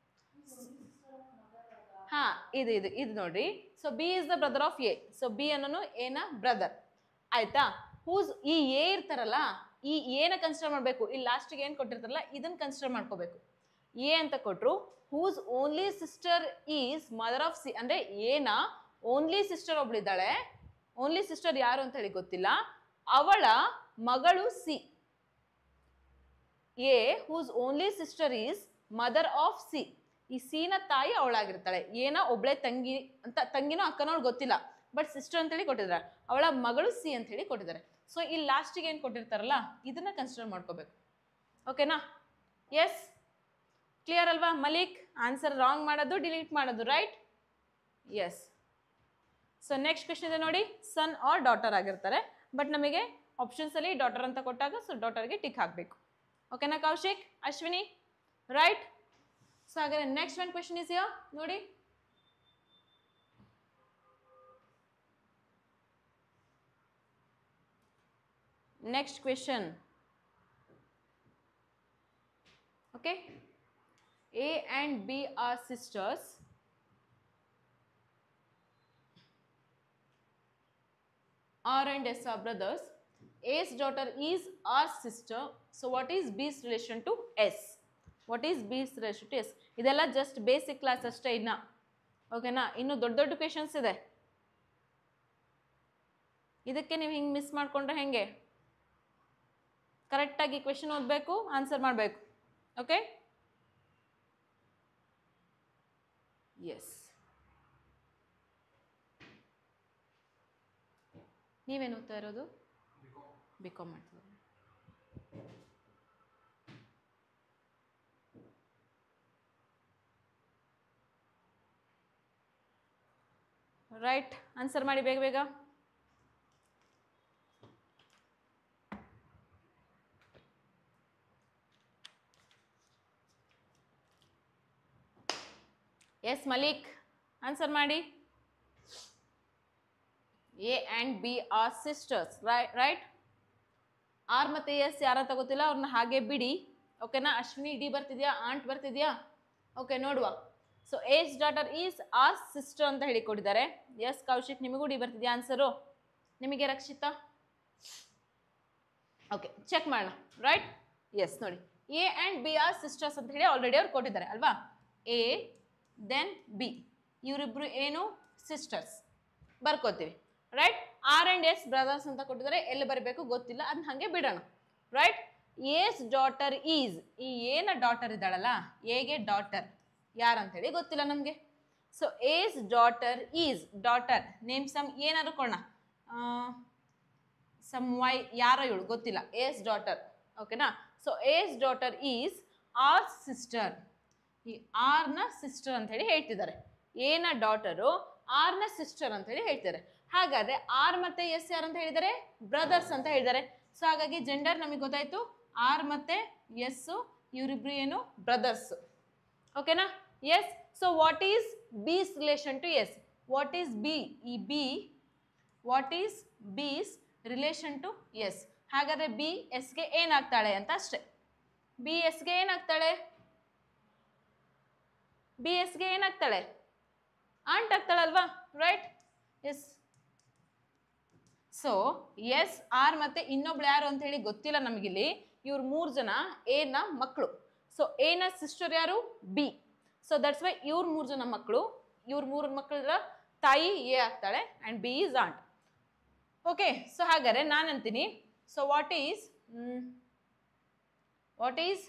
ಹಾ ಇದು ಇದು ಇದು ನೋಡ್ರಿ so B is the brother of A so B ಅನ್ನೋನು ಏನ ಬ್ರದರ್ ಆಯ್ತಾ ಹೂಸ್ ಈ ಎ ಇರ್ತಾರಲ್ಲ ಈ ಏನ ಕನ್ಸಿಡರ್ ಮಾಡಬೇಕು ಇಲ್ಲಿ ಲಾಸ್ಟಿಗೆ ಏನು ಕೊಟ್ಟಿರ್ತಾರಲ್ಲ ಇದನ್ನ ಕನ್ಸಿಡರ್ ಮಾಡ್ಕೋಬೇಕು ಎ ಅಂತ ಕೊಟ್ರು whose only sister is mother of C ಅಂದ್ರೆ ಏನ ಓನ್ಲಿ ಸಿಸ್ಟರ್ ಒಬ್ಳಿದ್ದಾಳೆ ಓನ್ಲಿ ಸಿಸ್ಟರ್ ಯಾರು ಅಂತ ಹೇಳಿ ಗೊತ್ತಿಲ್ಲ ಅವಳ ಮಗಳು C A whose only sister is mother of C ಈ ಸಿನ ತಾಯಿ ಅವಳಾಗಿರ್ತಾಳೆ ಏನ ಒಬ್ಳೆ ತಂಗಿ ಅಂತ ತಂಗಿನೋ ಅಕ್ಕನೋ ಅವ್ಳಿಗೆ ಗೊತ್ತಿಲ್ಲ ಬಟ್ ಸಿಸ್ಟರ್ ಅಂತೇಳಿ ಕೊಟ್ಟಿದ್ದಾರೆ ಅವಳ ಮಗಳು ಸಿ ಅಂತ ಹೇಳಿ ಕೊಟ್ಟಿದ್ದಾರೆ ಸೊ ಇಲ್ಲಿ ಲಾಸ್ಟಿಗೆ ಏನು ಕೊಟ್ಟಿರ್ತಾರಲ್ಲ ಇದನ್ನ ಕನ್ಸಿಡರ್ ಮಾಡ್ಕೋಬೇಕು ಓಕೆನಾ ಎಸ್ ಕ್ಲಿಯರ್ ಅಲ್ವಾ ಮಲಿಕ್ ಆನ್ಸರ್ ರಾಂಗ್ ಮಾಡೋದು ಡಿಲೀಟ್ ಮಾಡೋದು right yes so next question ಇದೆ ನೋಡಿ ಸನ್ ಆರ್ ಡಾಟರ್ ಆಗಿರ್ತಾರೆ ಬಟ್ ನಮಗೆ ಆಪ್ಷನ್ಸಲ್ಲಿ ಡಾಟರ್ ಅಂತ ಕೊಟ್ಟಾಗ ಸೊ ಡಾಟರ್ಗೆ ಟಿಕ್ ಹಾಕಬೇಕು ಓಕೆನಾ ಕೌಶಿಕ್ ಅಶ್ವಿನಿ ರೈಟ್ ಸೊ ಹಾಗಾದ್ರೆ ನೆಕ್ಸ್ಟ್ ಒನ್ ಕ್ವೆಶನ್ ಇಸ್ ಯೋ ನೋಡಿ next question okay A and B are sisters R and S are brothers. A's daughter is R's sister. So what is B's relation to S? What is B's relation to S? ಇದೆಲ್ಲ just basic class ಅಷ್ಟೇ ಇನ್ನ ಓಕೆನಾ ಇನ್ನು ದೊಡ್ಡ ದೊಡ್ಡ questions ಇದೆ ಇದಕ್ಕೆ ನೀವು ಹಿಂಗೆ ಮಿಸ್ ಮಾಡಿಕೊಂಡ್ರೆ ಹೆಂಗೆ ಕರೆಕ್ಟಾಗಿ ಕ್ವೆಶನ್ ಓದಬೇಕು ಆನ್ಸರ್ ಮಾಡಬೇಕು ಓಕೆ ಎಸ್ ನೀವೇನು ಓದ್ತಾ ಇರೋದು ಬಿ ಕಾಮ್ ಮಾಡ್ತಿದ್ದೀರಾ ರೈಟ್ ಆನ್ಸರ್ ಮಾಡಿ ಬೇಗ ಬೇಗ ಎಸ್ ಮಲಿಕ್ ಆನ್ಸರ್ ಮಾಡಿ A and B are sisters right R ಮತ್ತು ಎಸ್ ಯಾರ ತಗೋತಿಲ್ಲ ಅವ್ರನ್ನ ಹಾಗೆ ಬಿಡಿ ಓಕೆನಾ ಅಶ್ವಿನಿ ಡಿ ಬರ್ತಿದ್ಯಾ ಆಂಟ್ ಬರ್ತಿದ್ಯಾ ಓಕೆ ನೋಡುವ so as daughter is R sister ಅಂತ ಹೇಳಿ ಕೊಟ್ಟಿದ್ದಾರೆ ಎಸ್ ಕೌಶಿಕ್ ನಿಮಗೂ ಡಿ ಬರ್ತಿದ್ಯಾ ಆನ್ಸರು ನಿಮಗೆ ರಕ್ಷಿತಾ ಓಕೆ ಚೆಕ್ ಮಾಡೋಣ ರೈಟ್ ಎಸ್ ನೋಡಿ A and B are sisters ಅಂತ ಹೇಳಿ ಆಲ್ರೆಡಿ ಅವ್ರು ಕೊಟ್ಟಿದ್ದಾರೆ ಅಲ್ವಾ ಎ ದೆನ್ ಬಿ ಇವರಿಬ್ರು ಏನು ಸಿಸ್ಟರ್ಸ್ ಬರ್ಕೋತೀವಿ right R and S brothers ಅಂತ ಕೊಟ್ಟಿದ್ದಾರೆ ಎಲ್ಲಿ ಬರಬೇಕು ಗೊತ್ತಿಲ್ಲ ಅದನ್ನ ಹಾಗೆ ಬಿಡೋಣ ರೈಟ್ ಏಸ್ ಡಾಟರ್ ಈಸ್ ಈ ಏನ ಡಾಟರ್ ಇದ್ದಾಳಲ್ಲ ಎಗೆ ಡಾಟರ್ ಯಾರಂತೇಳಿ ಗೊತ್ತಿಲ್ಲ ನಮಗೆ so as daughter is daughter name some ಏನಾದ್ರು ಕೊಡೋಣ ಸಮ್ ವೈ ಯಾರೋ ಇವಳು ಗೊತ್ತಿಲ್ಲ ಏಸ್ ಡಾಟರ್ ಓಕೆನಾ so as daughter is R sister ಈ ಆರ್ನ ಸಿಸ್ಟರ್ ಅಂತ ಹೇಳಿ ಹೇಳ್ತಿದ್ದಾರೆ ಏನ ಡಾಟರು ಆರ್ನ ಸಿಸ್ಟರ್ ಅಂತ ಹೇಳಿ ಹೇಳ್ತಾರೆ ಹಾಗಾದ್ರೆ ಆರ್ ಮತ್ತೆ ಎಸ್ ಯಾರು ಅಂತ ಹೇಳಿದ್ದಾರೆ ಬ್ರದರ್ಸ್ ಅಂತ ಹೇಳಿದ್ದಾರೆ ಸೊ ಹಾಗಾಗಿ ಜೆಂಡರ್ ನಮಗೆ ಗೊತ್ತಾಯ್ತು ಆರ್ ಮತ್ತೆ ಎಸ್ ಇವರಿಬ್ರು ಏನು ಬ್ರದರ್ಸ್ ಓಕೆನಾ yes so what is B's relation to S what is B ಈ B what is B's relation to S ಹಾಗಾದ್ರೆ ಬಿ ಎಸ್ಗೆ ಏನಾಗ್ತಾಳೆ ಅಂತ ಅಷ್ಟೇ ಬಿ ಎಸ್ಗೆ ಏನಾಗ್ತಾಳೆ ಬಿ ಎಸ್ಗೆ ಏನಾಗ್ತಾಳೆ ಆಂಟ್ ಆಗ್ತಾಳಲ್ವಾ right yes so S R ಮತ್ತೆ ಇನ್ನೊಬ್ಳು ಯಾರು ಅಂತ ಹೇಳಿ ಗೊತ್ತಿಲ್ಲ ನಮಗಿಲ್ಲಿ ಇವ್ರು ಮೂರು ಜನ ಎನ ಮಕ್ಕಳು ಸೊ ಎನ ಸಿಸ್ಟರ್ ಯಾರು ಬಿ ಸೊ ದಟ್ಸ್ ವೈ ಇವ್ರ ಮೂರು ಜನ ಮಕ್ಕಳು ಇವ್ರ ಮೂರು ಮಕ್ಕಳ ತಾಯಿ ಎ ಆಗ್ತಾಳೆ and B is aunt okay so ಹಾಗಾದ್ರೆ ನಾನು ಅಂತೀನಿ so what is what is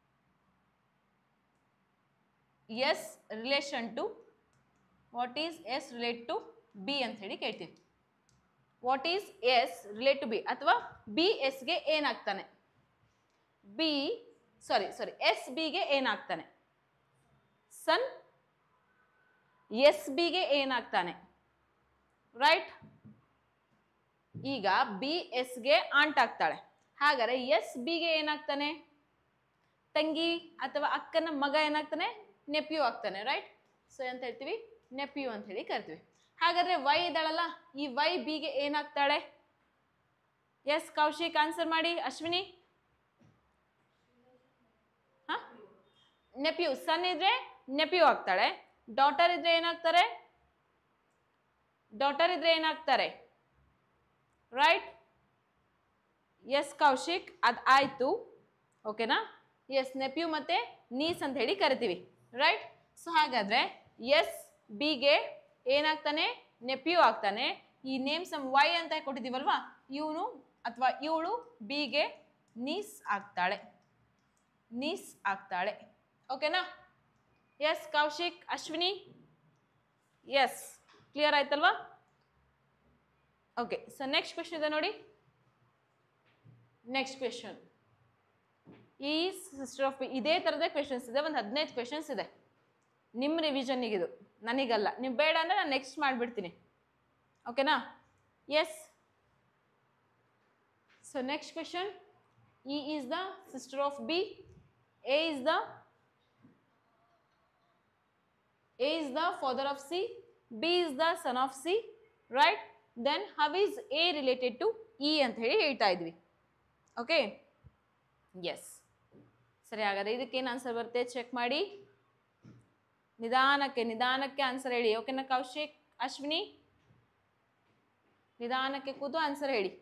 S relation to what is S relate to B ಅಂತ ಹೇಳಿ ಕೇಳ್ತೀವಿ what is S relate to B ಅಥವಾ ಬಿ ಎಸ್ಗೆ ಏನಾಗ್ತಾನೆ ಬಿ ಸಾರಿ ಸಾರಿ ಎಸ್ ಬಿಗೆ ಏನಾಗ್ತಾನೆ ಸನ್ ಎಸ್ ಬಿಗೆ ಏನಾಗ್ತಾನೆ ರೈಟ್ ಈಗ ಬಿ ಎಸ್ಗೆ ಆಂಟ್ ಆಗ್ತಾಳೆ ಹಾಗಾದ್ರೆ ಎಸ್ ಬಿಗೆ ಏನಾಗ್ತಾನೆ ತಂಗಿ ಅಥವಾ ಅಕ್ಕನ ಮಗ ಏನಾಗ್ತಾನೆ ನೆಪ್ಯೂ ಆಗ್ತಾನೆ ರೈಟ್ ಸೊ ಅಂತ ಹೇಳ್ತೀವಿ ನೆಪ್ಯೂ ಅಂತ ಹೇಳಿ ಕರಿತೀವಿ ಹಾಗಾದ್ರೆ ವೈ ಇದ್ದಾಳಲ್ಲ ಈ ವೈ ಬಿಗೆ ಏನಾಗ್ತಾಳೆ ಎಸ್ ಕೌಶಿಕ್ ಆನ್ಸರ್ ಮಾಡಿ ಅಶ್ವಿನಿ ಹಾ ನೆಪ್ಯೂ ಸನ್ ಇದ್ರೆ ನೆಪ್ಯೂ ಆಗ್ತಾಳೆ ಡಾಟರ್ ಇದ್ರೆ ಏನಾಗ್ತಾರೆ ಡಾಟರ್ ಇದ್ರೆ ಏನಾಗ್ತಾರೆ ರೈಟ್ ಎಸ್ ಕೌಶಿಕ್ ಅದು ಆಯಿತು ಓಕೆನಾ ಎಸ್ ನೆಪ್ಯೂ ಮತ್ತು ನೀಸ್ ಅಂತ ಹೇಳಿ ಕರಿತೀವಿ ರೈಟ್ ಸೊ ಹಾಗಾದರೆ ಎಸ್ ಬಿಗೆ ಏನಾಗ್ತಾನೆ ನೆಪ್ಯೂ ಆಗ್ತಾನೆ ಈ ನೇಮ್ ಸಮ್ ವೈ ಅಂತ ಕೊಟ್ಟಿದ್ದೀವಲ್ವಾ ಇವನು ಅಥವಾ ಇವಳು ಬಿಗೆ ನೀಸ್ ಆಗ್ತಾಳೆ ನೀಸ್ ಆಗ್ತಾಳೆ ಓಕೆನಾ yes Kaushik Ashwini yes clear ಆಯ್ತಲ್ವಾ ಓಕೆ ಸೊ ನೆಕ್ಸ್ಟ್ ಕ್ವೆಶನ್ ಇದೆ ನೋಡಿ ನೆಕ್ಸ್ಟ್ ಕ್ವೆಶನ್ ಈ ಸಿಸ್ಟರ್ ಆಫ್ ಇದೇ ಥರದೇ ಕ್ವೆಶನ್ಸ್ ಇದೆ ಒಂದು ಹದಿನೈದು ಕ್ವೆಶನ್ಸ್ ಇದೆ ನಿಮ್ಮ ರಿವಿಷನ್ನಿಗಿದು ನನಗಲ್ಲ ನೀವು ಬೇಡ ಅಂದರೆ ನಾನು ನೆಕ್ಸ್ಟ್ ಮಾಡಿಬಿಡ್ತೀನಿ ಓಕೆನಾ yes so next question E is the sister of B A is the A is the father of C B is the son of C right then how is A related to E ಅಂತ ಹೇಳಿ ಹೇಳ್ತಾ ಇದ್ವಿ okay yes ಸರಿ ಹಾಗಾದ್ರೆ ಇದಕ್ಕೇನು answer ಬರುತ್ತೆ check ಮಾಡಿ ನಿಧಾನಕ್ಕೆ ನಿಧಾನಕ್ಕೆ ಆನ್ಸರ್ ಹೇಳಿ ಓಕೆನಾ ಕೌಶಿಕ್ ಅಶ್ವಿನಿ ನಿಧಾನಕ್ಕೆ ಕೂತು ಆನ್ಸರ್ ಹೇಳಿ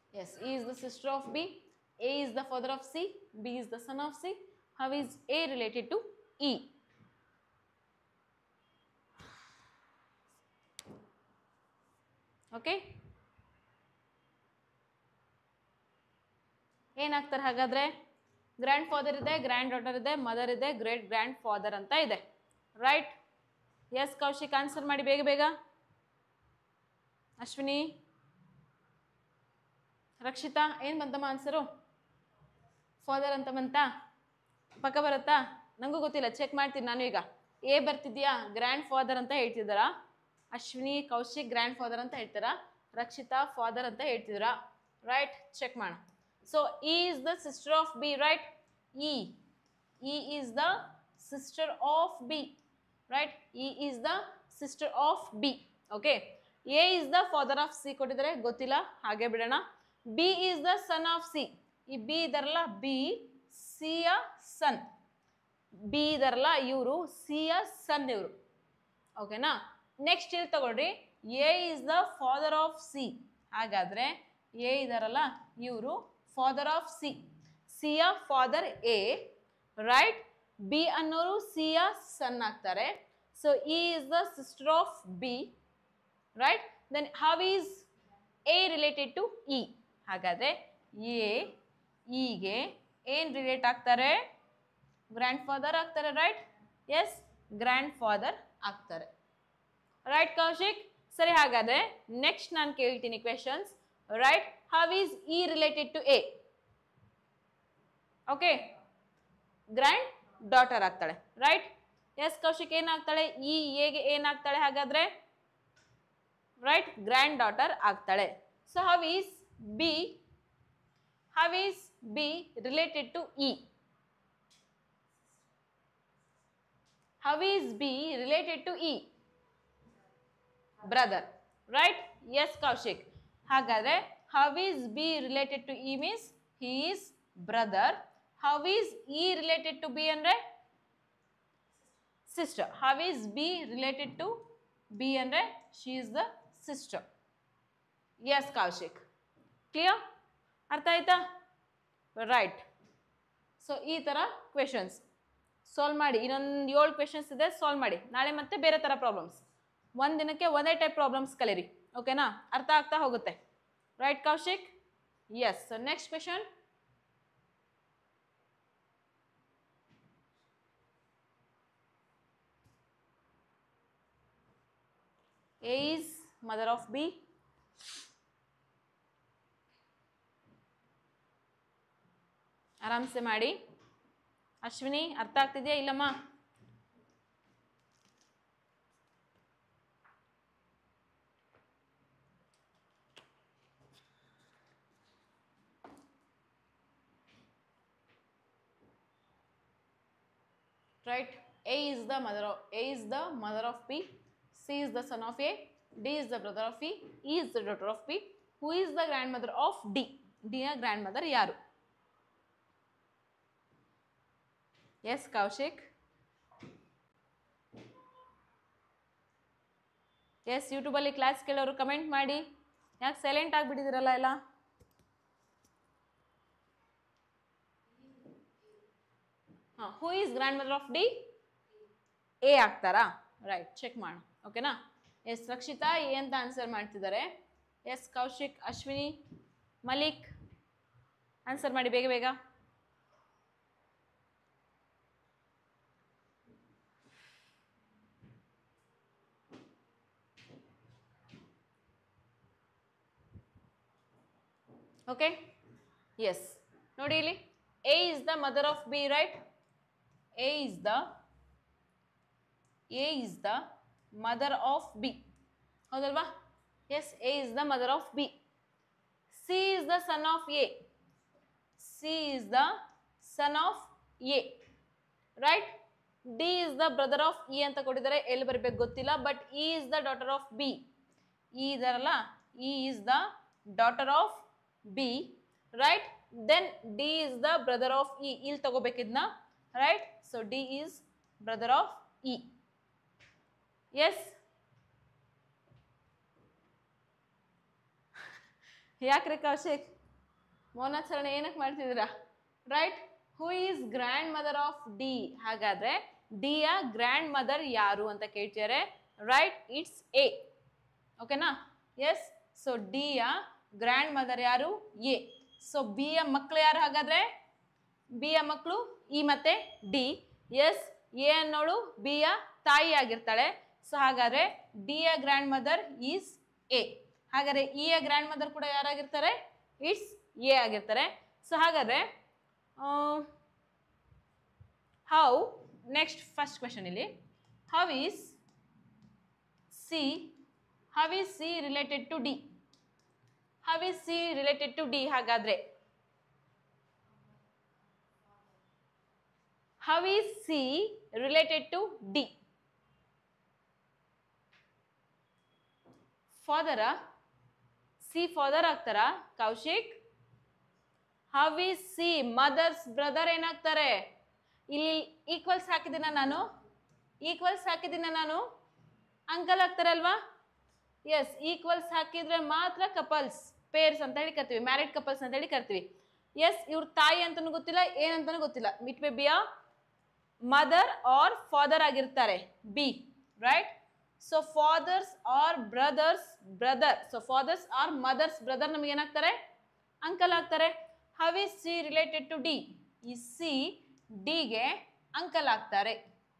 Yes, E is the sister of B, A is the father of C, B is the son of C. How is A related to E? Okay ಏನಾಗ್ತಾರೆ ಹಾಗಾದ್ರೆ ಗ್ರ್ಯಾಂಡ್ ಫಾದರ್ ಇದೆ ಗ್ರ್ಯಾಂಡ್ ಡಾಟರ್ ಇದೆ mother ಇದೆ great grandfather ಅಂತ ಇದೆ right yes Kaushik answer ಮಾಡಿ ಬೇಗ ಬೇಗ ಅಶ್ವಿನಿ ರಕ್ಷಿತಾ ಏನು ಬಂತಮ್ಮ ಆನ್ಸರು ಫಾದರ್ ಅಂತ ಬಂತಾ ಪಕ್ಕ ಬರುತ್ತಾ ನನಗೂ ಗೊತ್ತಿಲ್ಲ ಚೆಕ್ ಮಾಡ್ತೀನಿ ನಾನು ಈಗ ಎ ಬರ್ತಿದ್ಯಾ ಗ್ರ್ಯಾಂಡ್ ಫಾದರ್ ಅಂತ ಹೇಳ್ತಿದ್ದಾರಾ ಅಶ್ವಿನಿ ಕೌಶಿಕ್ ಗ್ರ್ಯಾಂಡ್ ಫಾದರ್ ಅಂತ ಹೇಳ್ತಾರಾ ರಕ್ಷಿತಾ ಫಾದರ್ ಅಂತ ಹೇಳ್ತಿದ್ದೀರಾ ರೈಟ್ ಚೆಕ್ ಮಾಡೋಣ so E is the sister of B right E E is the sister of B right E is the sister of B okay A is the father of C ಕೊಟ್ಟಿದ್ದಾರೆ ಗೊತ್ತಿಲ್ಲ ಹಾಗೆ ಬಿಡೋಣ B is the son of C ಈ B ಇದಾರಲ್ಲ B ಸಿಯ son B ಇದಾರಲ್ಲ ಇವರು ಸಿಯ ಸನ್ ಇವರು ಓಕೆನಾ ನೆಕ್ಸ್ಟ್ ಇಲ್ಲಿ ತಗೊಳ್ರಿ A is the father of C ಹಾಗಾದರೆ ಎ ಇದಾರಲ್ಲ ಇವರು ಫಾದರ್ ಆಫ್ ಸಿ ಸಿಯ ಫಾದರ್ ಎ ರೈಟ್ ಬಿ ಅನ್ನೋರು ಸಿಯ ಸನ್ ಆಗ್ತಾರೆ so E is the sister of B right then how is A related to E ಹಾಗಾದರೆ ಎ ಇಗೆ ಏನು ರಿಲೇಟ್ ಆಗ್ತಾರೆ ಗ್ರ್ಯಾಂಡ್ ಫಾದರ್ ಆಗ್ತಾರೆ ರೈಟ್ ಎಸ್ ಗ್ರ್ಯಾಂಡ್ ಫಾದರ್ ಆಗ್ತಾರೆ ರೈಟ್ ಕೌಶಿಕ್ ಸರಿ ಹಾಗಾದ್ರೆ ನೆಕ್ಸ್ಟ್ ನಾನು ಕೇಳ್ತೀನಿ questions right how is E related to A okay granddaughter ಆಗ್ತಾಳೆ ರೈಟ್ ಎಸ್ ಕೌಶಿಕ್ ಏನಾಗ್ತಾಳೆ ಈ ಎಗೆ ಏನಾಗ್ತಾಳೆ ಹಾಗಾದ್ರೆ ರೈಟ್ ಗ್ರ್ಯಾಂಡ್ ಡಾಟರ್ ಆಗ್ತಾಳೆ so how is B how is B related to E how is B related to E brother right yes Kaushik ಹಾಗಾದ್ರೆ how is B related to E means he is brother how is E related to B ಅಂದರೆ sister how is B related to B ಅಂದರೆ she is the sister yes Kaushik clear ಅರ್ಥ ಆಯ್ತಾ right so ಈ ಥರ questions solve ಮಾಡಿ ಇನ್ನೊಂದು ಏಳು questions ಇದೆ ಸಾಲ್ವ್ ಮಾಡಿ ನಾಳೆ ಮತ್ತೆ ಬೇರೆ ಥರ ಪ್ರಾಬ್ಲಮ್ಸ್ ಒಂದು ದಿನಕ್ಕೆ ಒಂದೇ ಟೈಪ್ ಪ್ರಾಬ್ಲಮ್ಸ್ ಕಲೀರಿ ಓಕೆನಾ ಅರ್ಥ ಆಗ್ತಾ ಹೋಗುತ್ತೆ right Kaushik yes so next question A is mother of B. ಆರಾಮ್ಸೆ ಮಾಡಿ ಅಶ್ವಿನಿ ಅರ್ಥ ಆಗ್ತಿದೆಯಾ ಇಲ್ಲಮ್ಮ right a is the mother of a is the mother of b c is the son of a d is the brother of e e is the daughter of b who is the grandmother of d d ನ grandmother ಯಾರು yes Kaushik yes ಯೂಟ್ಯೂಬಲ್ಲಿ class ಕೇಳೋರು comment ಮಾಡಿ ಯಾಕೆ silent ಆಗಿಬಿಟ್ಟಿದ್ದೀರಲ್ಲ ಎಲ್ಲ ಹಾಂ who is grandmother of D A ಆಗ್ತಾರಾ ರೈಟ್ ಚೆಕ್ ಮಾಡೋಣ ಓಕೆನಾ ಎಸ್ ರಕ್ಷಿತಾ ಎ ಅಂತ ಆನ್ಸರ್ ಮಾಡ್ತಿದ್ದಾರೆ ಎಸ್ ಕೌಶಿಕ್ ಅಶ್ವಿನಿ ಮಲಿಕ್ ಆನ್ಸರ್ ಮಾಡಿ ಬೇಗ ಬೇಗ ಓಕೆ ಎಸ್ ನೋಡಿ ಇಲ್ಲಿ A is the mother of B right A is the A is the mother of B ಹೌದಲ್ವಾ yes A is the mother of B C is the son of A C is the son of A right D is the brother of E ಅಂತ ಕೊಟ್ಟಿದ್ದಾರೆ ಎಲ್ಲಿ ಬರಬೇಕು ಗೊತ್ತಿಲ್ಲ but E is the daughter of B E ಇದಾರಲ್ಲ E is the daughter of B right then D is the brother of E ಇಲ್ಲಿ ತಗೋಬೇಕಿದ್ನ right so D is brother of E yes ಯಾಕ್ರಿ ಕೌಶಿಕ್ ಮೌನಾಚರಣೆ ಏನಕ್ಕೆ ಮಾಡ್ತಿದ್ದೀರಾ right who is grandmother of D ಹಾಗಾದ್ರೆ ಡಿಯ grandmother ಯಾರು ಅಂತ ಕೇಳ್ತಿದ್ದಾರೆ ರೈಟ್ ಇಟ್ಸ್ ಎ ಓಕೆನಾ ಎಸ್ ಸೊ ಡಿಯ ಗ್ರ್ಯಾಂಡ್ ಮದರ್ ಯಾರು ಎ ಸೊ ಬಿಯ ಮಕ್ಕಳು ಯಾರು ಹಾಗಾದ್ರೆ ಬಿಯ ಮಕ್ಕಳು ಇ ಮತ್ತೆ ಡಿ ಎಸ್ ಎ ಅನ್ನೋಳು ಬಿಯ ತಾಯಿ ಆಗಿರ್ತಾಳೆ ಸೊ ಹಾಗಾದ್ರೆ ಡಿಯ ಗ್ರ್ಯಾಂಡ್ ಮದರ್ ಈಸ್ ಎ ಹಾಗಾದ್ರೆ ಇಯ ಗ್ರ್ಯಾಂಡ್ ಮದರ್ ಕೂಡ ಯಾರಾಗಿರ್ತಾರೆ ಇಟ್ಸ್ ಎ ಆಗಿರ್ತಾರೆ ಸೊ ಹಾಗಾದ್ರೆ ಹೌ ನೆಕ್ಸ್ಟ್ ಫಸ್ಟ್ ಕ್ವೆಶನ್ ಇಲ್ಲಿ how is C how is C related to D how is C related to D ಹಾಗಾದ್ರೆ how is C related to D father C father ಆಗ್ತಾರಾ Kaushik how is C mother's brother ಏನಾಗ್ತಾರೆ ಇಲ್ಲಿ equals ಹಾಕಿದ್ದೀನ ನಾನು equals ಹಾಕಿದ್ದೀನ ನಾನು uncle ಆಗ್ತಾರಲ್ವಾ S equals ಹಾಕಿದ್ರೆ ಮಾತ್ರ couples pairs ಅಂತ ಹೇಳಿ ಕರ್ತೀವಿ ಮ್ಯಾರಿಡ್ ಕಪಲ್ಸ್ ಅಂತ ಹೇಳಿ ಕರ್ತೀವಿ ಎಸ್ ಇವ್ರ ತಾಯಿ ಅಂತನೂ ಗೊತ್ತಿಲ್ಲ ಏನಂತನೂ ಗೊತ್ತಿಲ್ಲ it may be a mother or father ಆಗಿರ್ತಾರೆ B right so father's or brothers brother so father's or mother's brother ನಮ್ಗೆ ಏನಾಗ್ತಾರೆ ಅಂಕಲ್ ಆಗ್ತಾರೆ how is C related to D ಈ ಸಿ ಡಿಗೆ ಅಂಕಲ್ ಆಗ್ತಾರೆ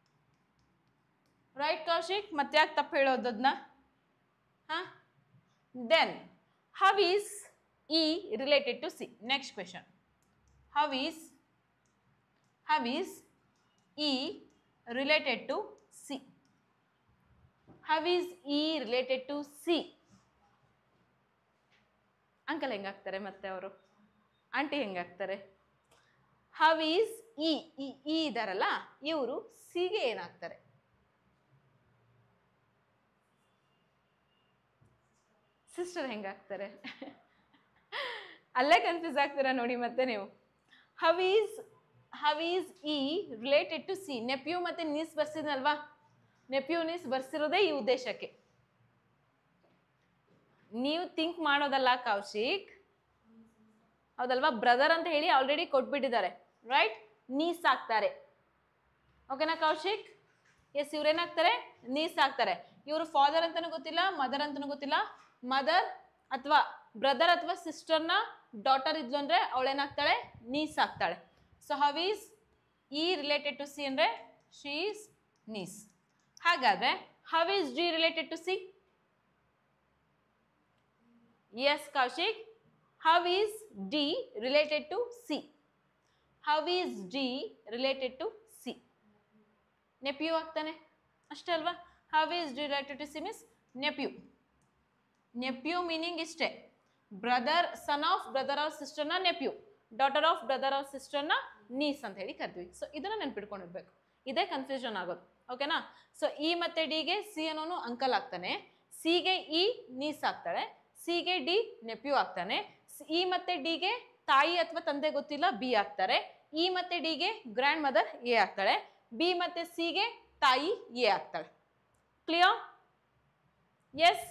ರೈಟ್ ಕೌಶಿಕ್ ಮತ್ತೆ ಯಾಕೆ ತಪ್ಪು ಹೇಳೋದನ್ನ ಹಾಂ then how is E related to C next question how is how is E related to C how is E related to C uncle ಹೆಂಗಾಗ್ತಾರೆ ಮತ್ತೆ ಅವರು ಆಂಟಿ ಹೆಂಗಾಗ್ತಾರೆ ಹವ್ ಈಸ್ ಇ ಇ ಇದಾರಲ್ಲ ಇವರು ಸಿಗೆ ಏನಾಗ್ತಾರೆ ಸಿಸ್ಟರ್ ಹೆಂಗಾಗ್ತಾರೆ ಅಲ್ಲೇ ಕನ್ಫ್ಯೂಸ್ ಆಗ್ತೀರಾ ನೋಡಿ ಮತ್ತೆ ನೀವು how is how is E related to C nephew ಮತ್ತೆ ನೀಸ್ ಬರ್ಸಿದ್ನಲ್ವಾ ನೆಪ್ಯೂ ನೀಸ್ ಬರ್ಸಿರೋದೇ ಈ ಉದ್ದೇಶಕ್ಕೆ ನೀವು ಥಿಂಕ್ ಮಾಡೋದಲ್ಲ ಕೌಶಿಕ್ ಹೌದಲ್ವಾ ಬ್ರದರ್ ಅಂತ ಹೇಳಿ ಆಲ್ರೆಡಿ ಕೊಟ್ಬಿಟ್ಟಿದ್ದಾರೆ ರೈಟ್ ನೀಸ್ ಆಗ್ತಾರೆ ಓಕೆನಾ ಕೌಶಿಕ್ ಎಸ್ ಇವ್ರೇನಾಗ್ತಾರೆ ನೀಸ್ ಆಗ್ತಾರೆ ಇವರು ಫಾದರ್ ಅಂತಾನೂ ಗೊತ್ತಿಲ್ಲ ಮದರ್ ಅಂತಾನೂ ಗೊತ್ತಿಲ್ಲ ಮದರ್ ಅಥವಾ ಬ್ರದರ್ ಅಥವಾ ಸಿಸ್ಟರ್ನ ಡಾಟರ್ ಇದ್ಲು ಅಂದರೆ ಅವಳೇನಾಗ್ತಾಳೆ ನೀಸ್ ಆಗ್ತಾಳೆ so how is E related to C ಅಂದರೆ ಶೀಸ್ ನೀಸ್ ಹಾಗಾದರೆ how is D related to C yes Kaushik how is D related to C how is D related to C nephew ಆಗ್ತಾನೆ ಅಷ್ಟೇ ಅಲ್ವಾ how is D related to C means nephew nephew meaning ಇಷ್ಟೇ brother son of brother or ಸಿಸ್ಟರ್ನ nephew daughter of brother or ಸಿಸ್ಟರ್ನ niece ಅಂತ ಹೇಳಿ ಕರಿತೀವಿ so ಇದನ್ನ ನೆನ್ಪಿಟ್ಕೊಂಡಿರ್ಬೇಕು ಇದೇ ಕನ್ಫ್ಯೂಷನ್ ಆಗೋದು ಓಕೆನಾ ಸೊ ಇ ಮತ್ತೆ ಡಿಗೆ ಸಿ ಅನ್ನೋನು ಅಂಕಲ್ ಆಗ್ತಾನೆ ಸಿಗೆ ಇ ನೀಸ್ ಆಗ್ತಾಳೆ ಸಿಗೆ ಡಿ ನೆಪ್ಯೂ ಆಗ್ತಾನೆ ಇ ಮತ್ತೆ ಡಿಗೆ ತಾಯಿ ಅಥವಾ ತಂದೆ ಗೊತ್ತಿಲ್ಲ ಬಿ ಆಗ್ತಾರೆ ಇ ಮತ್ತೆ ಡಿಗೆ ಗ್ರ್ಯಾಂಡ್ ಮದರ್ ಎ ಆಗ್ತಾಳೆ ಬಿ ಮತ್ತೆ ಸಿಗೆ ತಾಯಿ ಎ ಆಗ್ತಾಳೆ ಕ್ಲಿಯರ್ ಎಸ್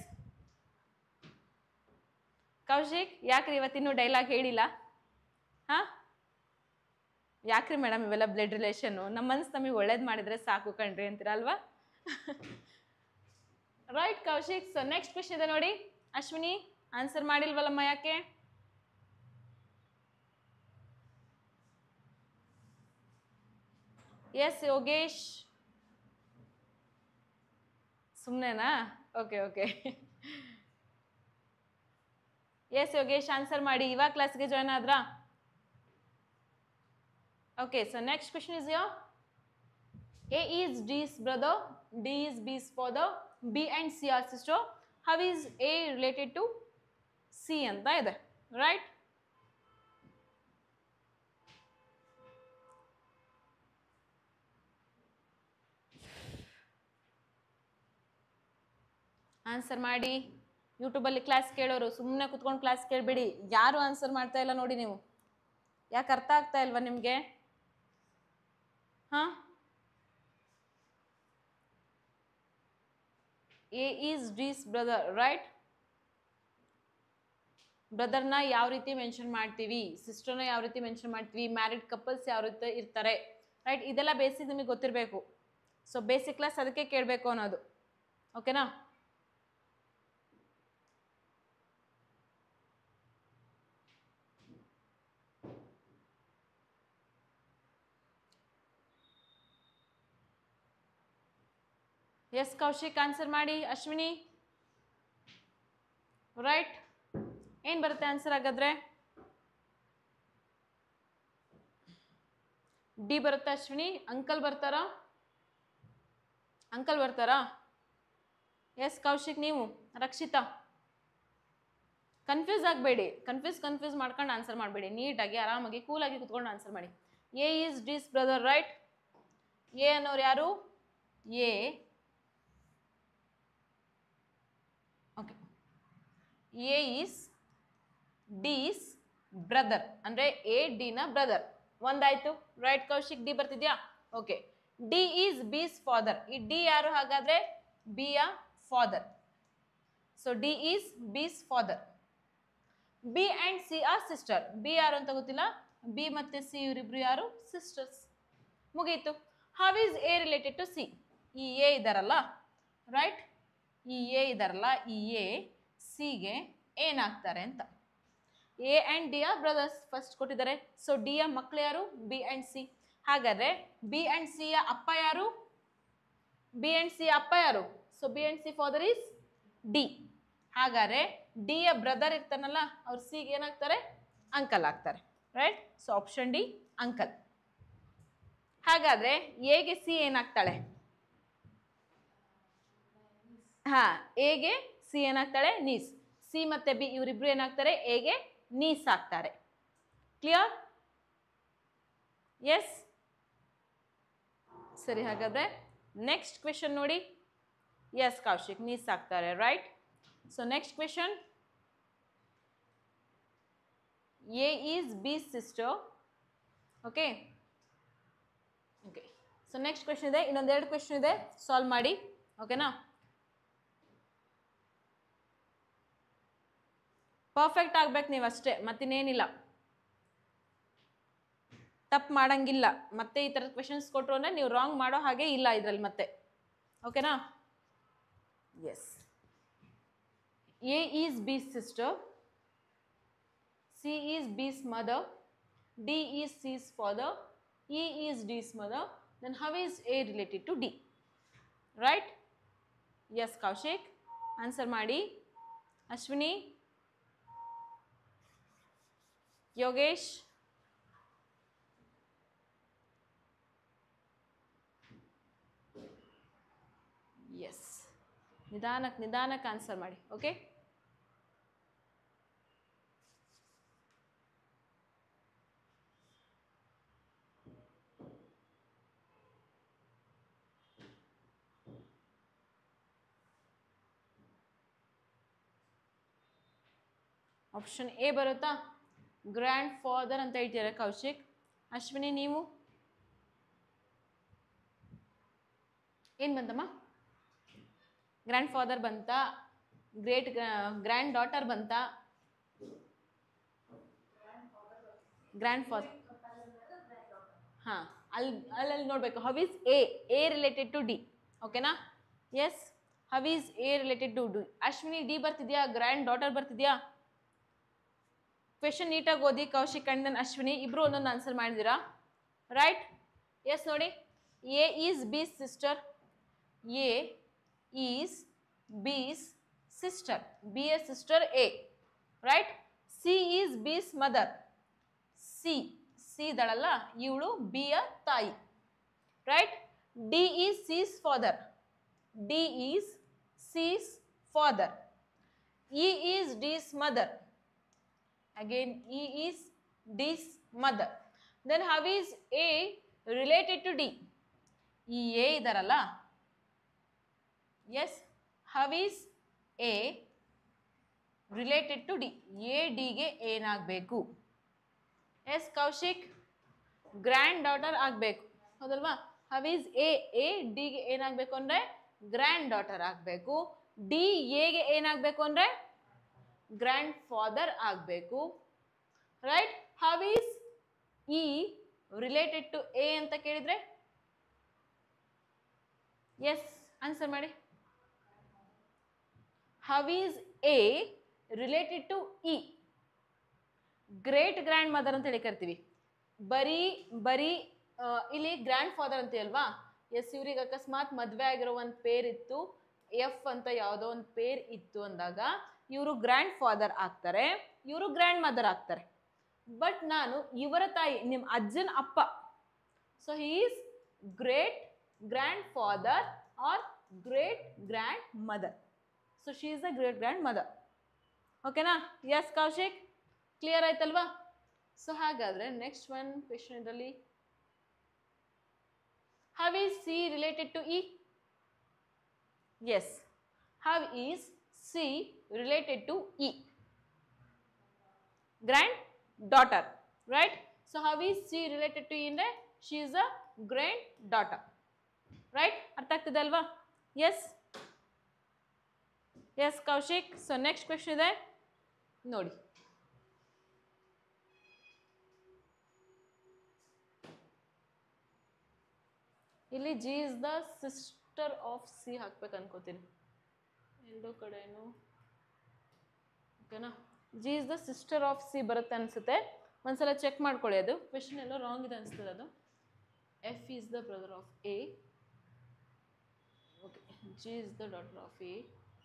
ಕೌಶಿಕ್ ಯಾಕ್ರಿ ಇವತ್ತಿನ್ನೂ ಡೈಲಾಗ್ ಹೇಳಿಲ್ಲ ಹಾಂ ಯಾಕ್ರಿ ಮೇಡಮ್ ಇವೆಲ್ಲ ಬ್ಲಡ್ ರಿಲೇಷನ್ನು ನಮ್ಮ ಮನ್ಸು ನಮಗೆ ಒಳ್ಳೇದು ಮಾಡಿದರೆ ಸಾಕು ಕಣ್ರಿ ಅಂತೀರ ಅಲ್ವಾ right Kaushik so next question ಇದೆ ನೋಡಿ ಅಶ್ವಿನಿ ಆನ್ಸರ್ ಮಾಡಿಲ್ವಲ್ಲಮ್ಮ ಯಾಕೆ ಎಸ್ ಯೋಗೇಶ್ ಸುಮ್ಮನೆನಾ okay okay yes Yogesh answer ಮಾಡಿ ಇವಾಗ ಕ್ಲಾಸ್ಗೆ ಜಾಯ್ನ್ ಆದ್ರಾ okay so next question is ಯೋ A is D's brother D is B's father B and C are sister how is A related to C ಅಂತ ಇದೆ ರೈಟ್ ಆನ್ಸರ್ ಮಾಡಿ ಯೂಟ್ಯೂಬಲ್ಲಿ class ಕೇಳೋರು ಸುಮ್ಮನೆ ಕುತ್ಕೊಂಡು ಕ್ಲಾಸ್ ಕೇಳಬೇಡಿ ಯಾರು ಆನ್ಸರ್ ಮಾಡ್ತಾ ಇಲ್ಲ ನೋಡಿ ನೀವು ಯಾಕೆ ಅರ್ಥ ಆಗ್ತಾ ಇಲ್ವಾ ನಿಮಗೆ ಹಾಂ A is D's brother right ಬ್ರದರ್ನ ಯಾವ ರೀತಿ ಮೆನ್ಷನ್ ಮಾಡ್ತೀವಿ ಸಿಸ್ಟರ್ನ ಯಾವ ರೀತಿ ಮೆನ್ಷನ್ ಮಾಡ್ತೀವಿ ಮ್ಯಾರಿಡ್ ಕಪಲ್ಸ್ ಯಾವ ರೀತಿ ಇರ್ತಾರೆ ರೈಟ್ ಇದೆಲ್ಲ ಬೇಸಿಕ್ ನಿಮಗೆ ಗೊತ್ತಿರಬೇಕು ಸೊ ಬೇಸಿಕ್ ಕ್ಲಾಸ್ ಅದಕ್ಕೆ ಕೇಳಬೇಕು ಅನ್ನೋದು ಓಕೆನಾ ಎಸ್ ಕೌಶಿಕ್ ಆನ್ಸರ್ ಮಾಡಿ ಅಶ್ವಿನಿ ರೈಟ್ ಏನು ಬರುತ್ತೆ ಆನ್ಸರ್ ಹಾಗಾದ್ರೆ ಡಿ ಬರುತ್ತಾ ಅಶ್ವಿನಿ ಅಂಕಲ್ ಬರ್ತಾರಾ ಅಂಕಲ್ ಬರ್ತಾರಾ ಎಸ್ ಕೌಶಿಕ್ ನೀವು ರಕ್ಷಿತಾ ಕನ್ಫ್ಯೂಸ್ ಆಗಬೇಡಿ ಕನ್ಫ್ಯೂಸ್ ಕನ್ಫ್ಯೂಸ್ ಮಾಡ್ಕೊಂಡು ಆನ್ಸರ್ ಮಾಡಬೇಡಿ ನೀಟಾಗಿ ಆರಾಮಾಗಿ ಕೂಲಾಗಿ ಕುತ್ಕೊಂಡು ಆನ್ಸರ್ ಮಾಡಿ A is D's brother right A ಅನ್ನೋರು ಯಾರು A okay A is D's brother ಅಂದರೆ ಎ ಡಿನ ಬ್ರದರ್ ಒಂದಾಯ್ತು ರೈಟ್ ಕೌಶಿಕ್ ಡಿ ಬರ್ತಿದ್ಯಾ okay D is B's father ಈ ಡಿ ಯಾರು ಹಾಗಾದ್ರೆ ಬಿಯ father so D is B's father B and C are sister B ಯಾರು ಅಂತ ಗೊತ್ತಿಲ್ಲ ಬಿ ಮತ್ತು ಸಿ ಇವರಿಬ್ರು ಯಾರು ಸಿಸ್ಟರ್ಸ್ ಮುಗೀತು how is A related to C ಈ ಎ ಇದಾರಲ್ಲ ರೈಟ್ ಈ ಎ ಇದಾರಲ್ಲ ಈ ಎ ಸಿಗೆ ಏನಾಗ್ತಾರೆ ಅಂತ A and D are brothers first ಕೊಟ್ಟಿದ್ದಾರೆ ಸೊ ಡಿ ಯ ಮಕ್ಕಳು ಯಾರು ಬಿ ಆ್ಯಂಡ್ ಸಿ ಹಾಗಾದರೆ ಬಿ ಆ್ಯಂಡ್ ಸಿ ಯ ಅಪ್ಪ ಯಾರು ಬಿ ಆ್ಯಂಡ್ ಸಿ ಅಪ್ಪ ಯಾರು so B and C father is D ಹಾಗಾದರೆ ಡಿ ಯ ಬ್ರದರ್ ಇರ್ತಾನಲ್ಲ ಅವ್ರು ಸಿಗೆ ಏನಾಗ್ತಾರೆ ಅಂಕಲ್ ಆಗ್ತಾರೆ right so option D uncle ಹಾಗಾದರೆ ಎಗೆ ಸಿ ಏನಾಗ್ತಾಳೆ ಹಾ ಎಗೆ ಸಿ ಏನಾಗ್ತಾಳೆ ನೀಸ್ ಸಿ ಮತ್ತೆ ಬಿ ಇವರಿಬ್ರು ಏನಾಗ್ತಾರೆ ಎಗೆ ನೀಸ್ ಆಗ್ತಾರೆ ಕ್ಲಿಯರ್ ಎಸ್ ಸರಿ ಹಾಗಾದ್ರೆ ನೆಕ್ಸ್ಟ್ ಕ್ವೆಶನ್ ನೋಡಿ ಎಸ್ ಕೌಶಿಕ್ ನೀಸ್ ಆಗ್ತಾರೆ right so next question A is B sister okay okay so next question ಇದೆ ಇನ್ನೊಂದೆರಡು ಕ್ವೆಶನ್ ಇದೆ ಸಾಲ್ವ್ ಮಾಡಿ ಓಕೆನಾ ಪರ್ಫೆಕ್ಟ್ ಆಗ್ಬೇಕು ನೀವು ಅಷ್ಟೇ ಮತ್ತಿನ್ನೇನಿಲ್ಲ ತಪ್ಪು ಮಾಡಂಗಿಲ್ಲ ಮತ್ತೆ ಈ ಥರದ ಕ್ವೆಶನ್ಸ್ ಕೊಟ್ಟರು ಅಂದರೆ ನೀವು ರಾಂಗ್ ಮಾಡೋ ಹಾಗೆ ಇಲ್ಲ ಇದರಲ್ಲಿ ಮತ್ತೆ ಓಕೆನಾ yes A is B's sister C is B's mother D is C's father E is D's mother then how is A related to D right yes Kaushik answer ಮಾಡಿ ಅಶ್ವಿನಿ ಯೋಗೇಶ್ ಎಸ್ ನಿಧಾನಕ್ಕೆ ನಿಧಾನಕ್ಕೆ ಆನ್ಸರ್ ಮಾಡಿ ಓಕೆ ಆಪ್ಷನ್ ಎ ಬರುತ್ತಾ grandfather ಅಂತ ಹೇಳ್ತೀರಾ ಕೌಶಿಕ್ ಅಶ್ವಿನಿ ನೀವು ಏನು ಬಂತಮ್ಮ ಗ್ರ್ಯಾಂಡ್ ಫಾದರ್ ಬಂತ ಗ್ರೇಟ್ ಗ್ರ್ಯಾಂಡ್ ಡಾಟರ್ ಬಂತ ಗ್ರ್ಯಾಂಡ್ ಫಾದರ್ ಹಾಂ ಅಲ್ಲಿ ಅಲ್ಲಲ್ಲಿ ನೋಡಬೇಕು how is A A related to D ಓಕೆನಾ yes how is A related to D Ashwini D ಬರ್ತಿದ್ಯಾ ಗ್ರ್ಯಾಂಡ್ ಡಾಟರ್ ಬರ್ತಿದ್ಯಾ ಕ್ವೆಶನ್ ನೀಟಾಗಿ ಓದಿ ಕೌಶಿಕ್ ಅಂಡ್ ದನ್ ಅಶ್ವಿನಿ ಇಬ್ರು ಒಂದೊಂದು ಆನ್ಸರ್ ಮಾಡಿದ್ದೀರಾ ರೈಟ್ ಎಸ್ ನೋಡಿ A is B's sister A is B's sister B A sister A right C is B's mother C C ಇದ್ದಾಳಲ್ಲ ಇವಳು ಬಿ ಯ ತಾಯಿ right D is C's father D is C's father E is D's mother again E is D's mother. Then how is A related to D? ಈ A ಇದಾರಲ್ಲ yes how is A related to D A ಡಿಗೆ ಏನಾಗಬೇಕು S Kaushik grand daughter ಆಗಬೇಕು ಹೌದಲ್ವಾ how is A A ಡಿಗೆ ಏನಾಗಬೇಕು ಅಂದರೆ grand daughter ಆಗಬೇಕು ಡಿ ಎಗೆ ಏನಾಗಬೇಕು ಅಂದರೆ ಗ್ರ್ಯಾಂಡ್ ಫಾದರ್ ಆಗಬೇಕು right how is E related to A ಅಂತ ಕೇಳಿದ್ರೆ ಎಸ್ ಆನ್ಸರ್ ಮಾಡಿ how is A related to E great grandmother ಅಂತ ಹೇಳಿ ಕರಿತೀವಿ ಬರೀ ಬರೀ ಆ, ಇಲ್ಲಿ ಗ್ರ್ಯಾಂಡ್ ಫಾದರ್ ಅಂತೀವಲ್ವಾ ಎಸ್ ಇವ್ರಿಗೆ ಅಕಸ್ಮಾತ್ ಮದುವೆ ಆಗಿರೋ ಒಂದು ಪೇರ್ ಇತ್ತು ಎಫ್ ಅಂತ ಯಾವುದೋ ಒಂದು ಪೇರ್ ಇತ್ತು ಅಂದಾಗ ಇವರು ಗ್ರ್ಯಾಂಡ್ ಫಾದರ್ ಆಗ್ತಾರೆ ಇವರು ಗ್ರ್ಯಾಂಡ್ ಮದರ್ ಆಗ್ತಾರೆ ಬಟ್ ನಾನು ಇವರ ತಾಯಿ ನಿಮ್ಮ ಅಜ್ಜನ ಅಪ್ಪ so he is great grandfather or great grandmother so she is the great grandmother ಓಕೆನಾ ಎಸ್ ಕೌಶಿಕ್ ಕ್ಲಿಯರ್ ಆಯ್ತಲ್ವಾ ಸೊ ಹಾಗಾದ್ರೆ ನೆಕ್ಸ್ಟ್ ಒನ್ ಕ್ವೆಶನ್ ಇದರಲ್ಲಿ how is C related to E yes how is C related to E granddaughter right so how is C related to ಅಂದರೆ she is a granddaughter right ಅರ್ಥ ಆಗ್ತಿದೆ ಅಲ್ವಾ yes yes Kaushik so next question ಇದೆ ನೋಡಿ ಇಲ್ಲಿ G is the sister of C ಹಾಕ್ಬೇಕು ಅನ್ಕೋತೀನಿ ಎರಡೂ ಕಡೆನೂ ಓಕೆನಾ G is the sister of C ಬರುತ್ತೆ ಅನಿಸುತ್ತೆ ಒಂದ್ಸಲ ಚೆಕ್ ಮಾಡ್ಕೊಳ್ಳಿ ಅದು ಕ್ವೆಶನ್ ಎಲ್ಲ ರಾಂಗ್ ಇದೆ ಅನಿಸ್ತದೆ ಅದು F is the brother of A okay G is the daughter of A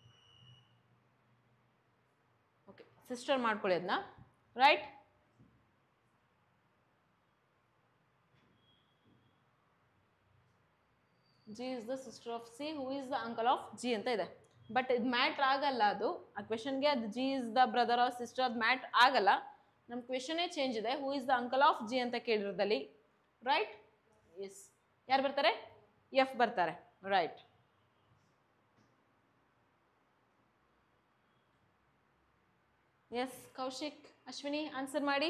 okay sister ಮಾಡ್ಕೊಳ್ಳಿ ಅದನ್ನ right G is the sister of C who is the uncle of G ಅಂತ ಇದೆ ಬಟ್ ಇದು matter ಆಗಲ್ಲ ಅದು ಆ ಕ್ವೆಶನ್ಗೆ ಅದು G is the brother of sister ಅದು ಮ್ಯಾಟ್ರ್ ಆಗಲ್ಲ ನಮ್ಮ ಕ್ವೆಶನೇ ಚೇಂಜ್ ಇದೆ who is the uncle of G ಅಂತ ಕೇಳಿರೋದಲ್ಲಿ ರೈಟ್ ಎಸ್ ಯಾರು ಬರ್ತಾರೆ ಎಫ್ ಬರ್ತಾರೆ right yes Kaushik Ashwini answer ಮಾಡಿ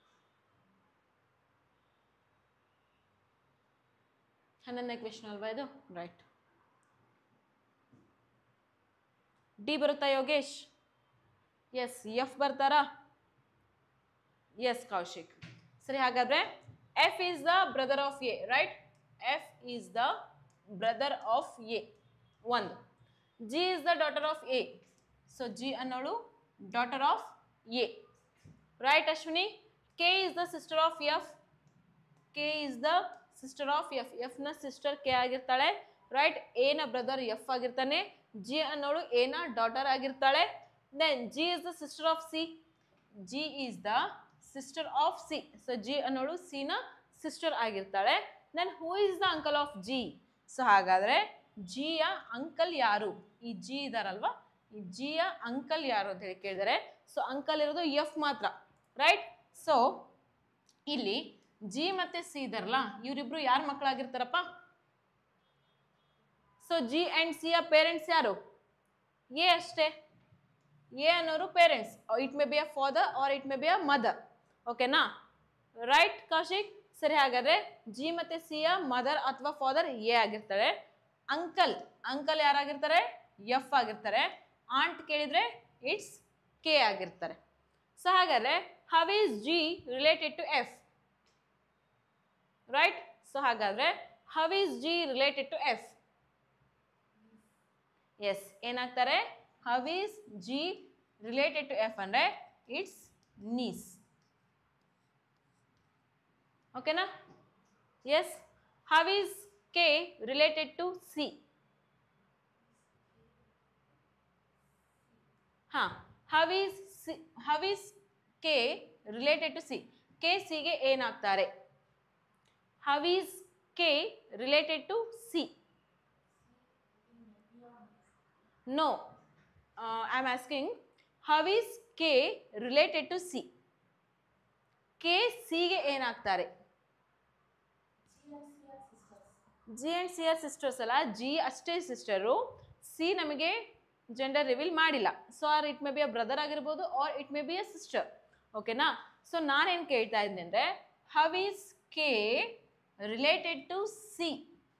ಹನ್ನೊಂದನೇ ಕ್ವೆಶನ್ ಅಲ್ವಾ ಇದು ರೈಟ್ ಡಿ ಬರುತ್ತಾ ಯೋಗೇಶ್ ಎಸ್ ಎಫ್ ಬರ್ತಾರಾ ಎಸ್ ಕೌಶಿಕ್ ಸರಿ ಹಾಗಾದ್ರೆ F is the brother of A right F is the brother of A ಒಂದು G is the daughter of A so G ಅನ್ನೋಳು daughter of A right Ashwini K is the sister of F K is the sister of F F ನ sister K ಆಗಿರ್ತಾಳೆ right A ನ brother F ಆಗಿರ್ತಾನೆ G ಅನ್ನೋಳು A ನ daughter ಆಗಿರ್ತಾಳೆ then G is the sister of C G is the sister of C so G ಅನ್ನೋಳು C ನ sister ಆಗಿರ್ತಾಳೆ then who is the uncle of G so ಹಾಗಾದ್ರೆ ಜಿಯ ಅಂಕಲ್ ಯಾರು ಈ ಜಿ ಇದಾರಲ್ವಾ ಈ ಜಿಯ ಅಂಕಲ್ ಯಾರು ಅಂತ ಹೇಳಿ ಕೇಳಿದರೆ ಸೊ ಅಂಕಲ್ ಇರೋದು ಎಫ್ ಮಾತ್ರ ರೈಟ್ ಸೊ ಇಲ್ಲಿ ಜಿ ಮತ್ತೆ ಸಿ ಇದಾರಲ್ಲ ಇವರಿಬ್ರು ಯಾರ ಮಕ್ಕಳಾಗಿರ್ತಾರಪ್ಪ ಸೊ ಜಿ ಅಂಡ್ ಸಿಯ ಪೇರೆಂಟ್ಸ್ ಯಾರು ಎ ಅಷ್ಟೇ ಎ ಅನ್ನೋರು parents it may be a father or it may be a mother ಓಕೆನಾ ರೈಟ್ ಕೌಶಿಕ್ ಸರಿ ಹಾಗಾದ್ರೆ ಜಿ ಮತ್ತೆ ಸಿಯ ಮದರ್ ಅಥವಾ ಫಾದರ್ ಎ ಆಗಿರ್ತಾರೆ ಅಂಕಲ್ ಅಂಕಲ್ ಯಾರಾಗಿರ್ತಾರೆ ಎಫ್ ಆಗಿರ್ತಾರೆ ಆಂಟ್ ಕೇಳಿದ್ರೆ ಇಟ್ಸ್ ಕೆ ಆಗಿರ್ತಾರೆ ಸೊ ಹಾಗಾದ್ರೆ how is G related to F right so ಹಾಗಾದ್ರೆ how is G related to F yes ಏನಾಗ್ತಾರೆ how is G related to F ಅಂದರೆ ಇಟ್ಸ್ ನೀಸ್ ಓಕೆನಾ yes how is K related to C ಹಾಂ how is C how is K related to C K ಸಿಗೆ ಏನಾಗ್ತಾರೆ how is K related to C no I am asking how is K related to C K ಸಿಗೆ ಏನಾಗ್ತಾರೆ G and C are sisters ಅಲ್ಲ G ಅಷ್ಟೇ sister C ನಮಗೆ gender reveal ಮಾಡಿಲ್ಲ so or it may be a brother ಆಗಿರ್ಬೋದು or it may be a sister ಓಕೆನಾ so ನಾನೇನು ಕೇಳ್ತಾ ಇದ್ದೀನಿ ಅಂದರೆ how is K related to C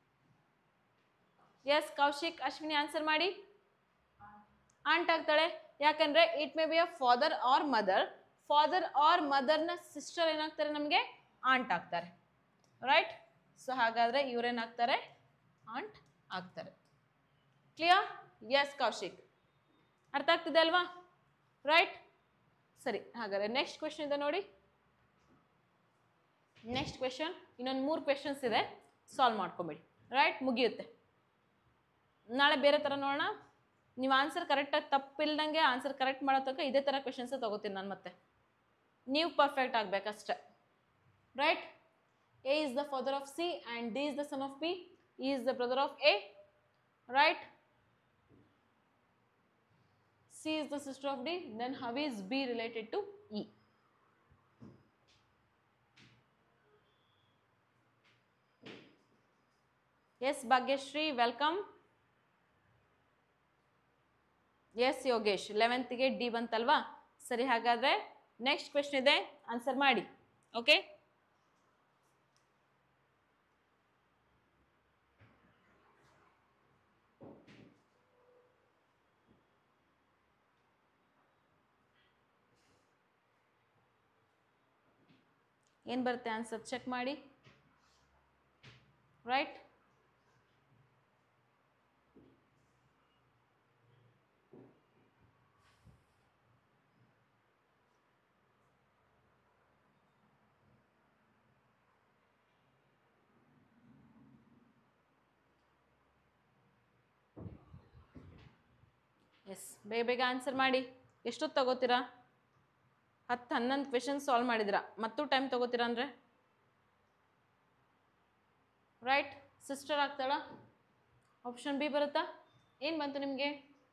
yes Kaushik Ashwini answer ಮಾಡಿ ಆಂಟ್ ಆಗ್ತಾಳೆ ಯಾಕಂದ್ರೆ it may be a father or mother father or ಮದರ್ನ ಸಿಸ್ಟರ್ ಏನಾಗ್ತಾರೆ ನಮಗೆ ಆಂಟ್ ಆಗ್ತಾರೆ ರೈಟ್ ಸೊ ಹಾಗಾದ್ರೆ ಇವ್ರೇನಾಗ್ತಾರೆ ಆಂಟ್ ಆಗ್ತಾರೆ ಕ್ಲಿಯರ್ ಎಸ್ ಕೌಶಿಕ್ ಅರ್ಥ ಆಗ್ತಿದೆ ಅಲ್ವಾ ರೈಟ್ ಸರಿ ಹಾಗಾದ್ರೆ ನೆಕ್ಸ್ಟ್ ಕ್ವೆಶನ್ ಇದೆ ನೋಡಿ ನೆಕ್ಸ್ಟ್ ಕ್ವೆಶನ್ ಇನ್ನೊಂದು ಮೂರು ಕ್ವೆಶನ್ಸ್ ಇದೆ ಸಾಲ್ವ್ ಮಾಡ್ಕೊಂಬಿಡಿ ರೈಟ್ ಮುಗಿಯುತ್ತೆ ನಾಳೆ ಬೇರೆ ಥರ ನೋಡೋಣ ನೀವು ಆನ್ಸರ್ ಕರೆಕ್ಟಾಗಿ ತಪ್ಪಿಲ್ದಂಗೆ ಆನ್ಸರ್ ಕರೆಕ್ಟ್ ಮಾಡೋ ತನಕ ಇದೇ ಥರ ಕ್ವೆಶನ್ಸ್ ತಗೋತೀನಿ ನಾನು ಮತ್ತೆ ನೀವು ಪರ್ಫೆಕ್ಟ್ ಆಗಬೇಕಷ್ಟೆ right A is the father of C and D is the son of B E is the brother of A right C is the sister of D then how is B related to E yes Bhagyashree welcome yes Yogesh ಲೆವೆಂತ್ಗೆ D ಬಂತಲ್ವಾ ಸರಿ ಹಾಗಾದ್ರೆ next question ಇದೆ answer ಮಾಡಿ okay ಏನು ಬರುತ್ತೆ answer check ಮಾಡಿ right yes ಬೇಗ ಬೇಗ ಆನ್ಸರ್ ಮಾಡಿ ಎಷ್ಟೊತ್ತು ತಗೋತೀರಾ ಹತ್ತು ಹನ್ನೊಂದು ಕ್ವೆಶನ್ ಸಾಲ್ವ್ ಮಾಡಿದಿರಾ ಮತ್ತೂ ಟೈಮ್ ತಗೋತೀರಾ ಅಂದರೆ ರೈಟ್ ಸಿಸ್ಟರ್ ಆಗ್ತಾಳ ಆಪ್ಷನ್ ಬಿ ಬರುತ್ತಾ ಏನು ಬಂತು ನಿಮಗೆ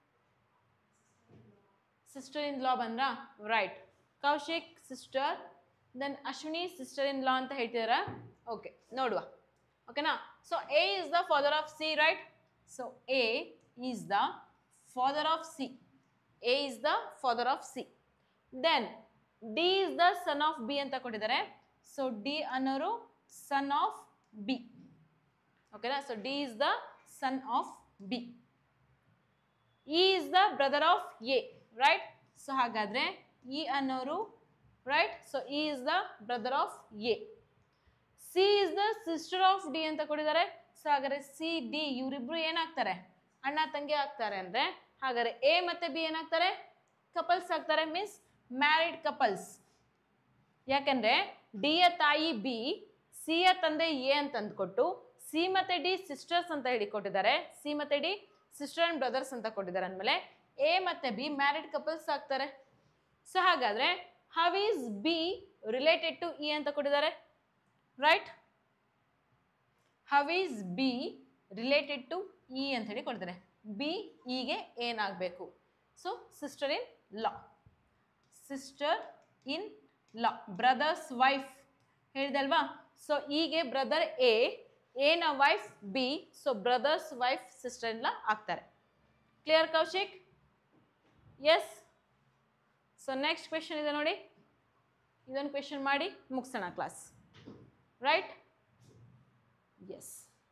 ಸಿಸ್ಟರ್ ಇನ್ ಲಾ ಬಂದ್ರಾ right Kaushik sister then Ashwini sister in law ಅಂತ ಹೇಳ್ತಿದಾರಾ ಓಕೆ ನೋಡುವ ಓಕೆನಾ so A is the father of C right so A is the father of C A is the father of C then D is the son of B ಅಂತ ಕೊಟ್ಟಿದ್ದಾರೆ so D ಅನ್ನೋರು son of B ಓಕೆನಾ so D is the son of B E is the brother of A right so ಹಾಗಾದ್ರೆ E ಅನ್ನೋರು right so E is the brother of A C is the sister of D ಅಂತ ಕೊಟ್ಟಿದ್ದಾರೆ so ಹಾಗಾದ್ರೆ C D ಇವರಿಬ್ರು ಏನಾಗ್ತಾರೆ ಅಣ್ಣ ತಂಗಿ ಆಗ್ತಾರೆ ಅಂದ್ರೆ ಹಾಗಾದ್ರೆ ಎ ಮತ್ತೆ ಬಿ ಏನಾಗ್ತಾರೆ ಕಪಲ್ಸ್ ಆಗ್ತಾರೆ ಮೀನ್ಸ್ ಮ್ಯಾರಿಡ್ ಕಪಲ್ಸ್ ಯಾಕಂದ್ರೆ ಡಿ ಯ ತಾಯಿ ಬಿ ಸಿ ಯ ತಂದೆ ಎ ಅಂತ ಅಂದ್ಕೊಟ್ಟು ಸಿ ಮತ್ತೆ ಡಿ ಸಿಸ್ಟರ್ಸ್ ಅಂತ ಹೇಳಿ ಕೊಟ್ಟಿದ್ದಾರೆ ಸಿ ಮತ್ತೆ ಡಿ ಸಿಸ್ಟರ್ ಅಂಡ್ ಬ್ರದರ್ಸ್ ಅಂತ ಕೊಟ್ಟಿದ್ದಾರೆ ಅಂದಮೇಲೆ ಎ ಮತ್ತೆ ಬಿ ಮ್ಯಾರಿಡ್ ಕಪಲ್ಸ್ ಆಗ್ತಾರೆ ಸೊ ಹಾಗಾದ್ರೆ how is B related to E ಅಂತ ಕೊಟ್ಟಿದ್ದಾರೆ right how is B related to E ಅಂತ ಹೇಳಿ ಕೊಡ್ತಾರೆ ಬಿ ಇಗೆ ಏನಾಗಬೇಕು so sister in law sister in law brother's wife ಹೇಳಿದಲ್ವಾ ಸೊ ಈಗೆ ಬ್ರದರ್ ಎ ಎನ wife B so brother's wife sister in law ಆಗ್ತಾರೆ clear Kaushik yes so next question ಇದೆ ನೋಡಿ ಇದೊಂದು ಕ್ವೆಶನ್ ಮಾಡಿ ಮುಗಿಸೋಣ class right yes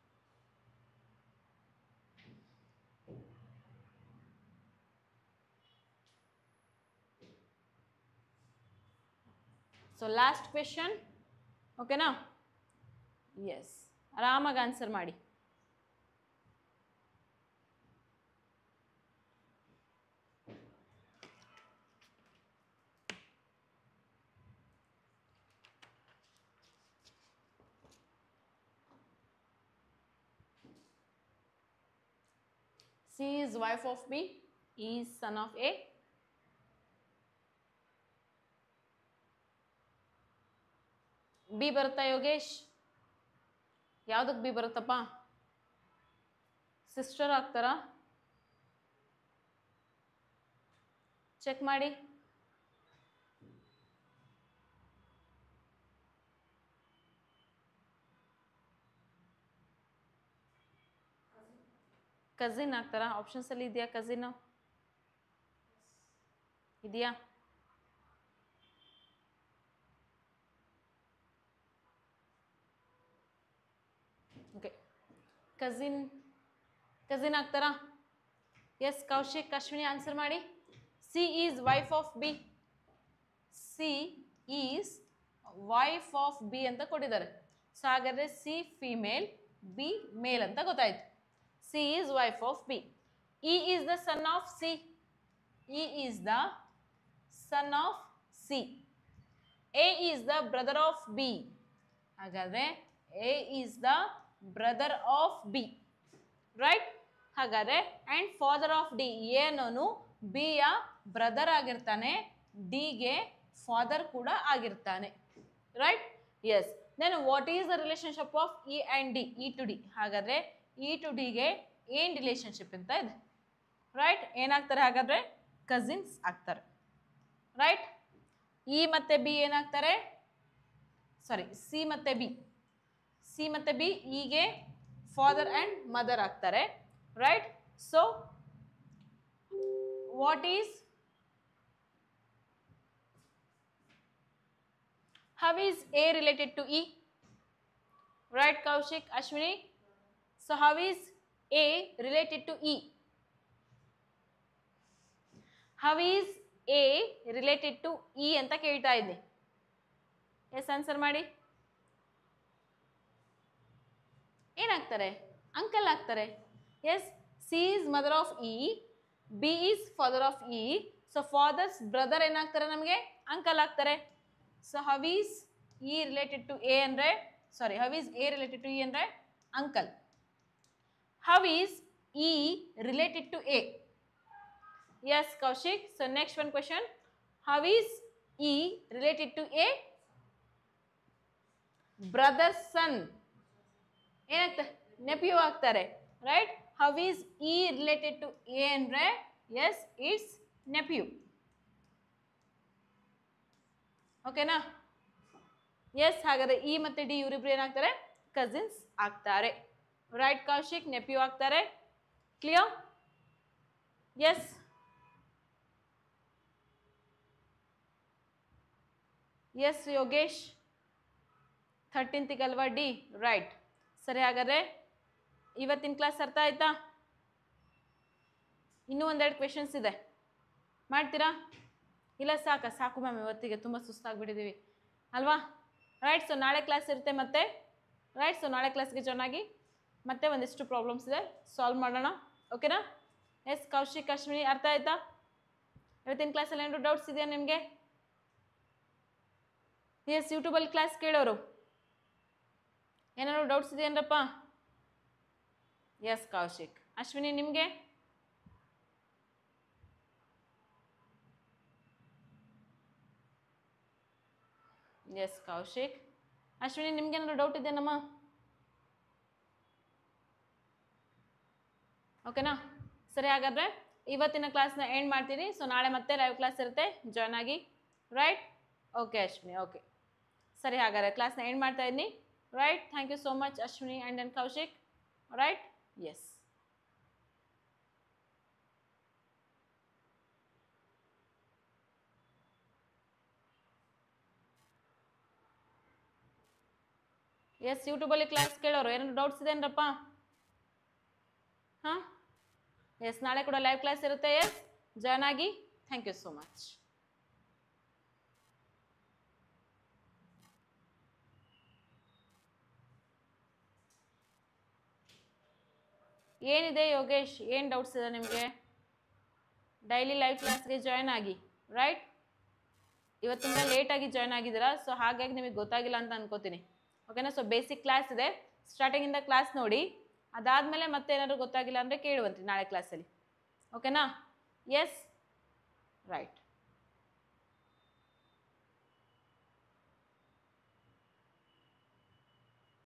so last question ಓಕೆನಾ ಎಸ್ ಆರಾಮಾಗಿ ಆನ್ಸರ್ ಮಾಡಿ C is wife of B, E is son of A. B ಬರುತ್ತಾ ಯೋಗೇಶ್ ಯಾವ್ದಕ್ಕೆ ಬಿ ಬರುತ್ತಪ್ಪ ಸಿಸ್ಟರ್ ಆಗ್ತಾರಾ ಚೆಕ್ ಮಾಡಿ ಕಸಿನ್ ಆಗ್ತಾರಾ ಆಪ್ಷನ್ಸ್ ಅಲ್ಲಿ ಇದೆಯಾ ಕಸಿನ್ ಇದೆಯಾ ಓಕೆ ಕಸಿನ್ ಕಸಿನ್ ಆಗ್ತಾರಾ ಎಸ್ ಕೌಶಿಕ್ ಅಶ್ವಿನಿ ಆನ್ಸರ್ ಮಾಡಿ C is wife of B C is wife of B ಅಂತ ಕೊಟ್ಟಿದ್ದಾರೆ ಸೊ ಹಾಗಾದರೆ ಸಿ ಫಿಮೇಲ್ ಬಿ ಮೇಲ್ ಅಂತ ಗೊತ್ತಾಯ್ತು C is wife of B E is the son of C E is the son of C A is the brother of B ಹಾಗಾದರೆ A is the brother of B right ಹಾಗಾದರೆ and father of D ಏನೋನು ಬಿಯ brother ಆಗಿರ್ತಾನೆ ಡಿಗೆ father ಕೂಡ ಆಗಿರ್ತಾನೆ right yes then what is the relationship of E and D E to D ಹಾಗಾದರೆ E to ಡಿಗೆ ಏನು ರಿಲೇಶನ್ಶಿಪ್ ಅಂತ ಇದೆ ರೈಟ್ ಏನಾಗ್ತಾರೆ ಹಾಗಾದರೆ ಕಸಿನ್ಸ್ ಆಗ್ತಾರೆ ರೈಟ್ ಇ ಮತ್ತು ಬಿ ಏನಾಗ್ತಾರೆ ಸಾರಿ ಸಿ ಮತ್ತು ಬಿ ಸಿ ಮತ್ತು ಬಿ ಇಗೆ ಫಾದರ್ ಆ್ಯಂಡ್ ಮದರ್ ಆಗ್ತಾರೆ right so what is how is A related to E right Kaushik Ashwini so how is A related to E how is A related to E ಅಂತ ಕೇಳ್ತಾ ಇದ್ದೆ yes answer ಮಾಡಿ ಏನಾಗ್ತಾರೆ uncle ಆಗ್ತಾರೆ yes C is mother of E B is father of E so father's brother ಏನಾಗ್ತಾರೆ ನಮಗೆ uncle ಆಗ್ತಾರೆ so how is E related to A ಅಂದರೆ sorry how is A related to E ಅಂದರೆ uncle how is E related to A yes Kaushik so next one question how is E related to A brother son ಏನಾಗ್ತಾರೆ nephew ಆಗ್ತಾರೆ right how is E related to A ಅಂದರೆ yes it's nephew ಓಕೆನಾ yes ಹಾಗಾದ್ರೆ E ಮತ್ತು D ಇವರಿಬ್ರು ಏನಾಗ್ತಾರೆ cousins ಆಗ್ತಾರೆ right Kaushik nephew ಆಗ್ತಾರೆ ಕ್ಲಿಯರ್ ಎಸ್ ಎಸ್ ಯೋಗೇಶ್ ಥರ್ಟೀನ್ತಿಗಲ್ವಾ ಡಿ ರೈಟ್ ಸರಿ ಹಾಗಾದ್ರೆ ಇವತ್ತಿನ ಕ್ಲಾಸ್ ಅರ್ಥ ಆಯ್ತಾ ಇನ್ನೂ ಒಂದೆರಡು ಕ್ವೆಶನ್ಸ್ ಇದೆ ಮಾಡ್ತೀರಾ ಇಲ್ಲ ಸಾಕ ಸಾಕು ಮ್ಯಾಮ್ ಇವತ್ತಿಗೆ ತುಂಬ ಸುಸ್ತಾಗ್ಬಿಟ್ಟಿದ್ದೀವಿ ಅಲ್ವಾ ರೈಟ್ ಸೊ ನಾಳೆ ಕ್ಲಾಸ್ ಇರುತ್ತೆ ಮತ್ತೆ ರೈಟ್ ಸೊ ನಾಳೆ ಕ್ಲಾಸ್ಗೆ ಚೆನ್ನಾಗಿ ಮತ್ತೆ ಒಂದಿಷ್ಟು ಪ್ರಾಬ್ಲಮ್ಸ್ ಇದೆ ಸಾಲ್ವ್ ಮಾಡೋಣ ಓಕೆನಾ ಎಸ್ ಕೌಶಿಕ್ ಅಶ್ವಿನಿ ಅರ್ಥ ಆಯ್ತಾ ಇವತ್ತಿನ ಕ್ಲಾಸಲ್ಲಿ ಏನಾದ್ರು ಡೌಟ್ಸ್ ಇದೆಯಾ ನಿಮಗೆ ಎಸ್ ಯೂಟ್ಯೂಬಲ್ಲಿ ಕ್ಲಾಸ್ ಕೇಳೋರು ಏನಾದ್ರು ಡೌಟ್ಸ್ ಇದೆಯೇನಪ್ಪ ಎಸ್ ಕೌಶಿಕ್ ಅಶ್ವಿನಿ ನಿಮಗೆ ಎಸ್ ಕೌಶಿಕ್ ಅಶ್ವಿನಿ ನಿಮ್ಗೇನಾದ್ರು ಡೌಟ್ ಇದೆಯೇನಮ್ಮ ಓಕೆನಾ ಸರಿ ಹಾಗಾದರೆ ಇವತ್ತಿನ ಕ್ಲಾಸ್ನ ಎಂಡ್ ಮಾಡ್ತೀನಿ ಸೊ ನಾಳೆ ಮತ್ತೆ ಲೈವ್ ಕ್ಲಾಸ್ ಇರುತ್ತೆ ಜಾಯ್ನ್ ಆಗಿ ರೈಟ್ ಓಕೆ ಅಶ್ವಿನಿ ಓಕೆ ಸರಿ ಹಾಗಾದರೆ ಕ್ಲಾಸ್ನ ಎಂಡ್ ಮಾಡ್ತಾ ಇದ್ದೀನಿ right thank you so much Ashwini and then Kaushik right yes yes ಯೂಟ್ಯೂಬಲ್ಲಿ ಕ್ಲಾಸ್ ಕೇಳೋರು ಏನಾದ್ರು ಡೌಟ್ಸ್ ಇದೇನಪ್ಪ ಹಾಂ ಎಸ್ ನಾಳೆ ಕೂಡ ಲೈವ್ ಕ್ಲಾಸ್ ಇರುತ್ತೆ ಎಸ್ ಜಾಯ್ನ್ ಆಗಿ ಥ್ಯಾಂಕ್ ಯು ಸೋ ಮಚ್ ಏನಿದೆ ಯೋಗೇಶ್ ಏನು ಡೌಟ್ಸ್ ಇದೆ ನಿಮಗೆ ಡೈಲಿ ಲೈವ್ ಕ್ಲಾಸ್ಗೆ ಜಾಯ್ನ್ ಆಗಿ ರೈಟ್ ಇವತ್ತು ತುಂಬ ಲೇಟಾಗಿ ಜಾಯ್ನ್ ಆಗಿದ್ದೀರಾ ಸೊ ಹಾಗಾಗಿ ನಿಮಗೆ ಗೊತ್ತಾಗಿಲ್ಲ ಅಂತ ಅನ್ಕೋತೀನಿ ಓಕೆನಾ ಸೊ ಬೇಸಿಕ್ ಕ್ಲಾಸ್ ಇದೆ ಸ್ಟಾರ್ಟಿಂಗಿಂದ ಕ್ಲಾಸ್ ನೋಡಿ ಅದಾದಮೇಲೆ ಮತ್ತೆ ಏನಾದರೂ ಗೊತ್ತಾಗಿಲ್ಲ ಅಂದರೆ ಕೇಳುವಂತ್ರಿ ನಾಳೆ ಕ್ಲಾಸಲ್ಲಿ ಓಕೆನಾ ಎಸ್ ರೈಟ್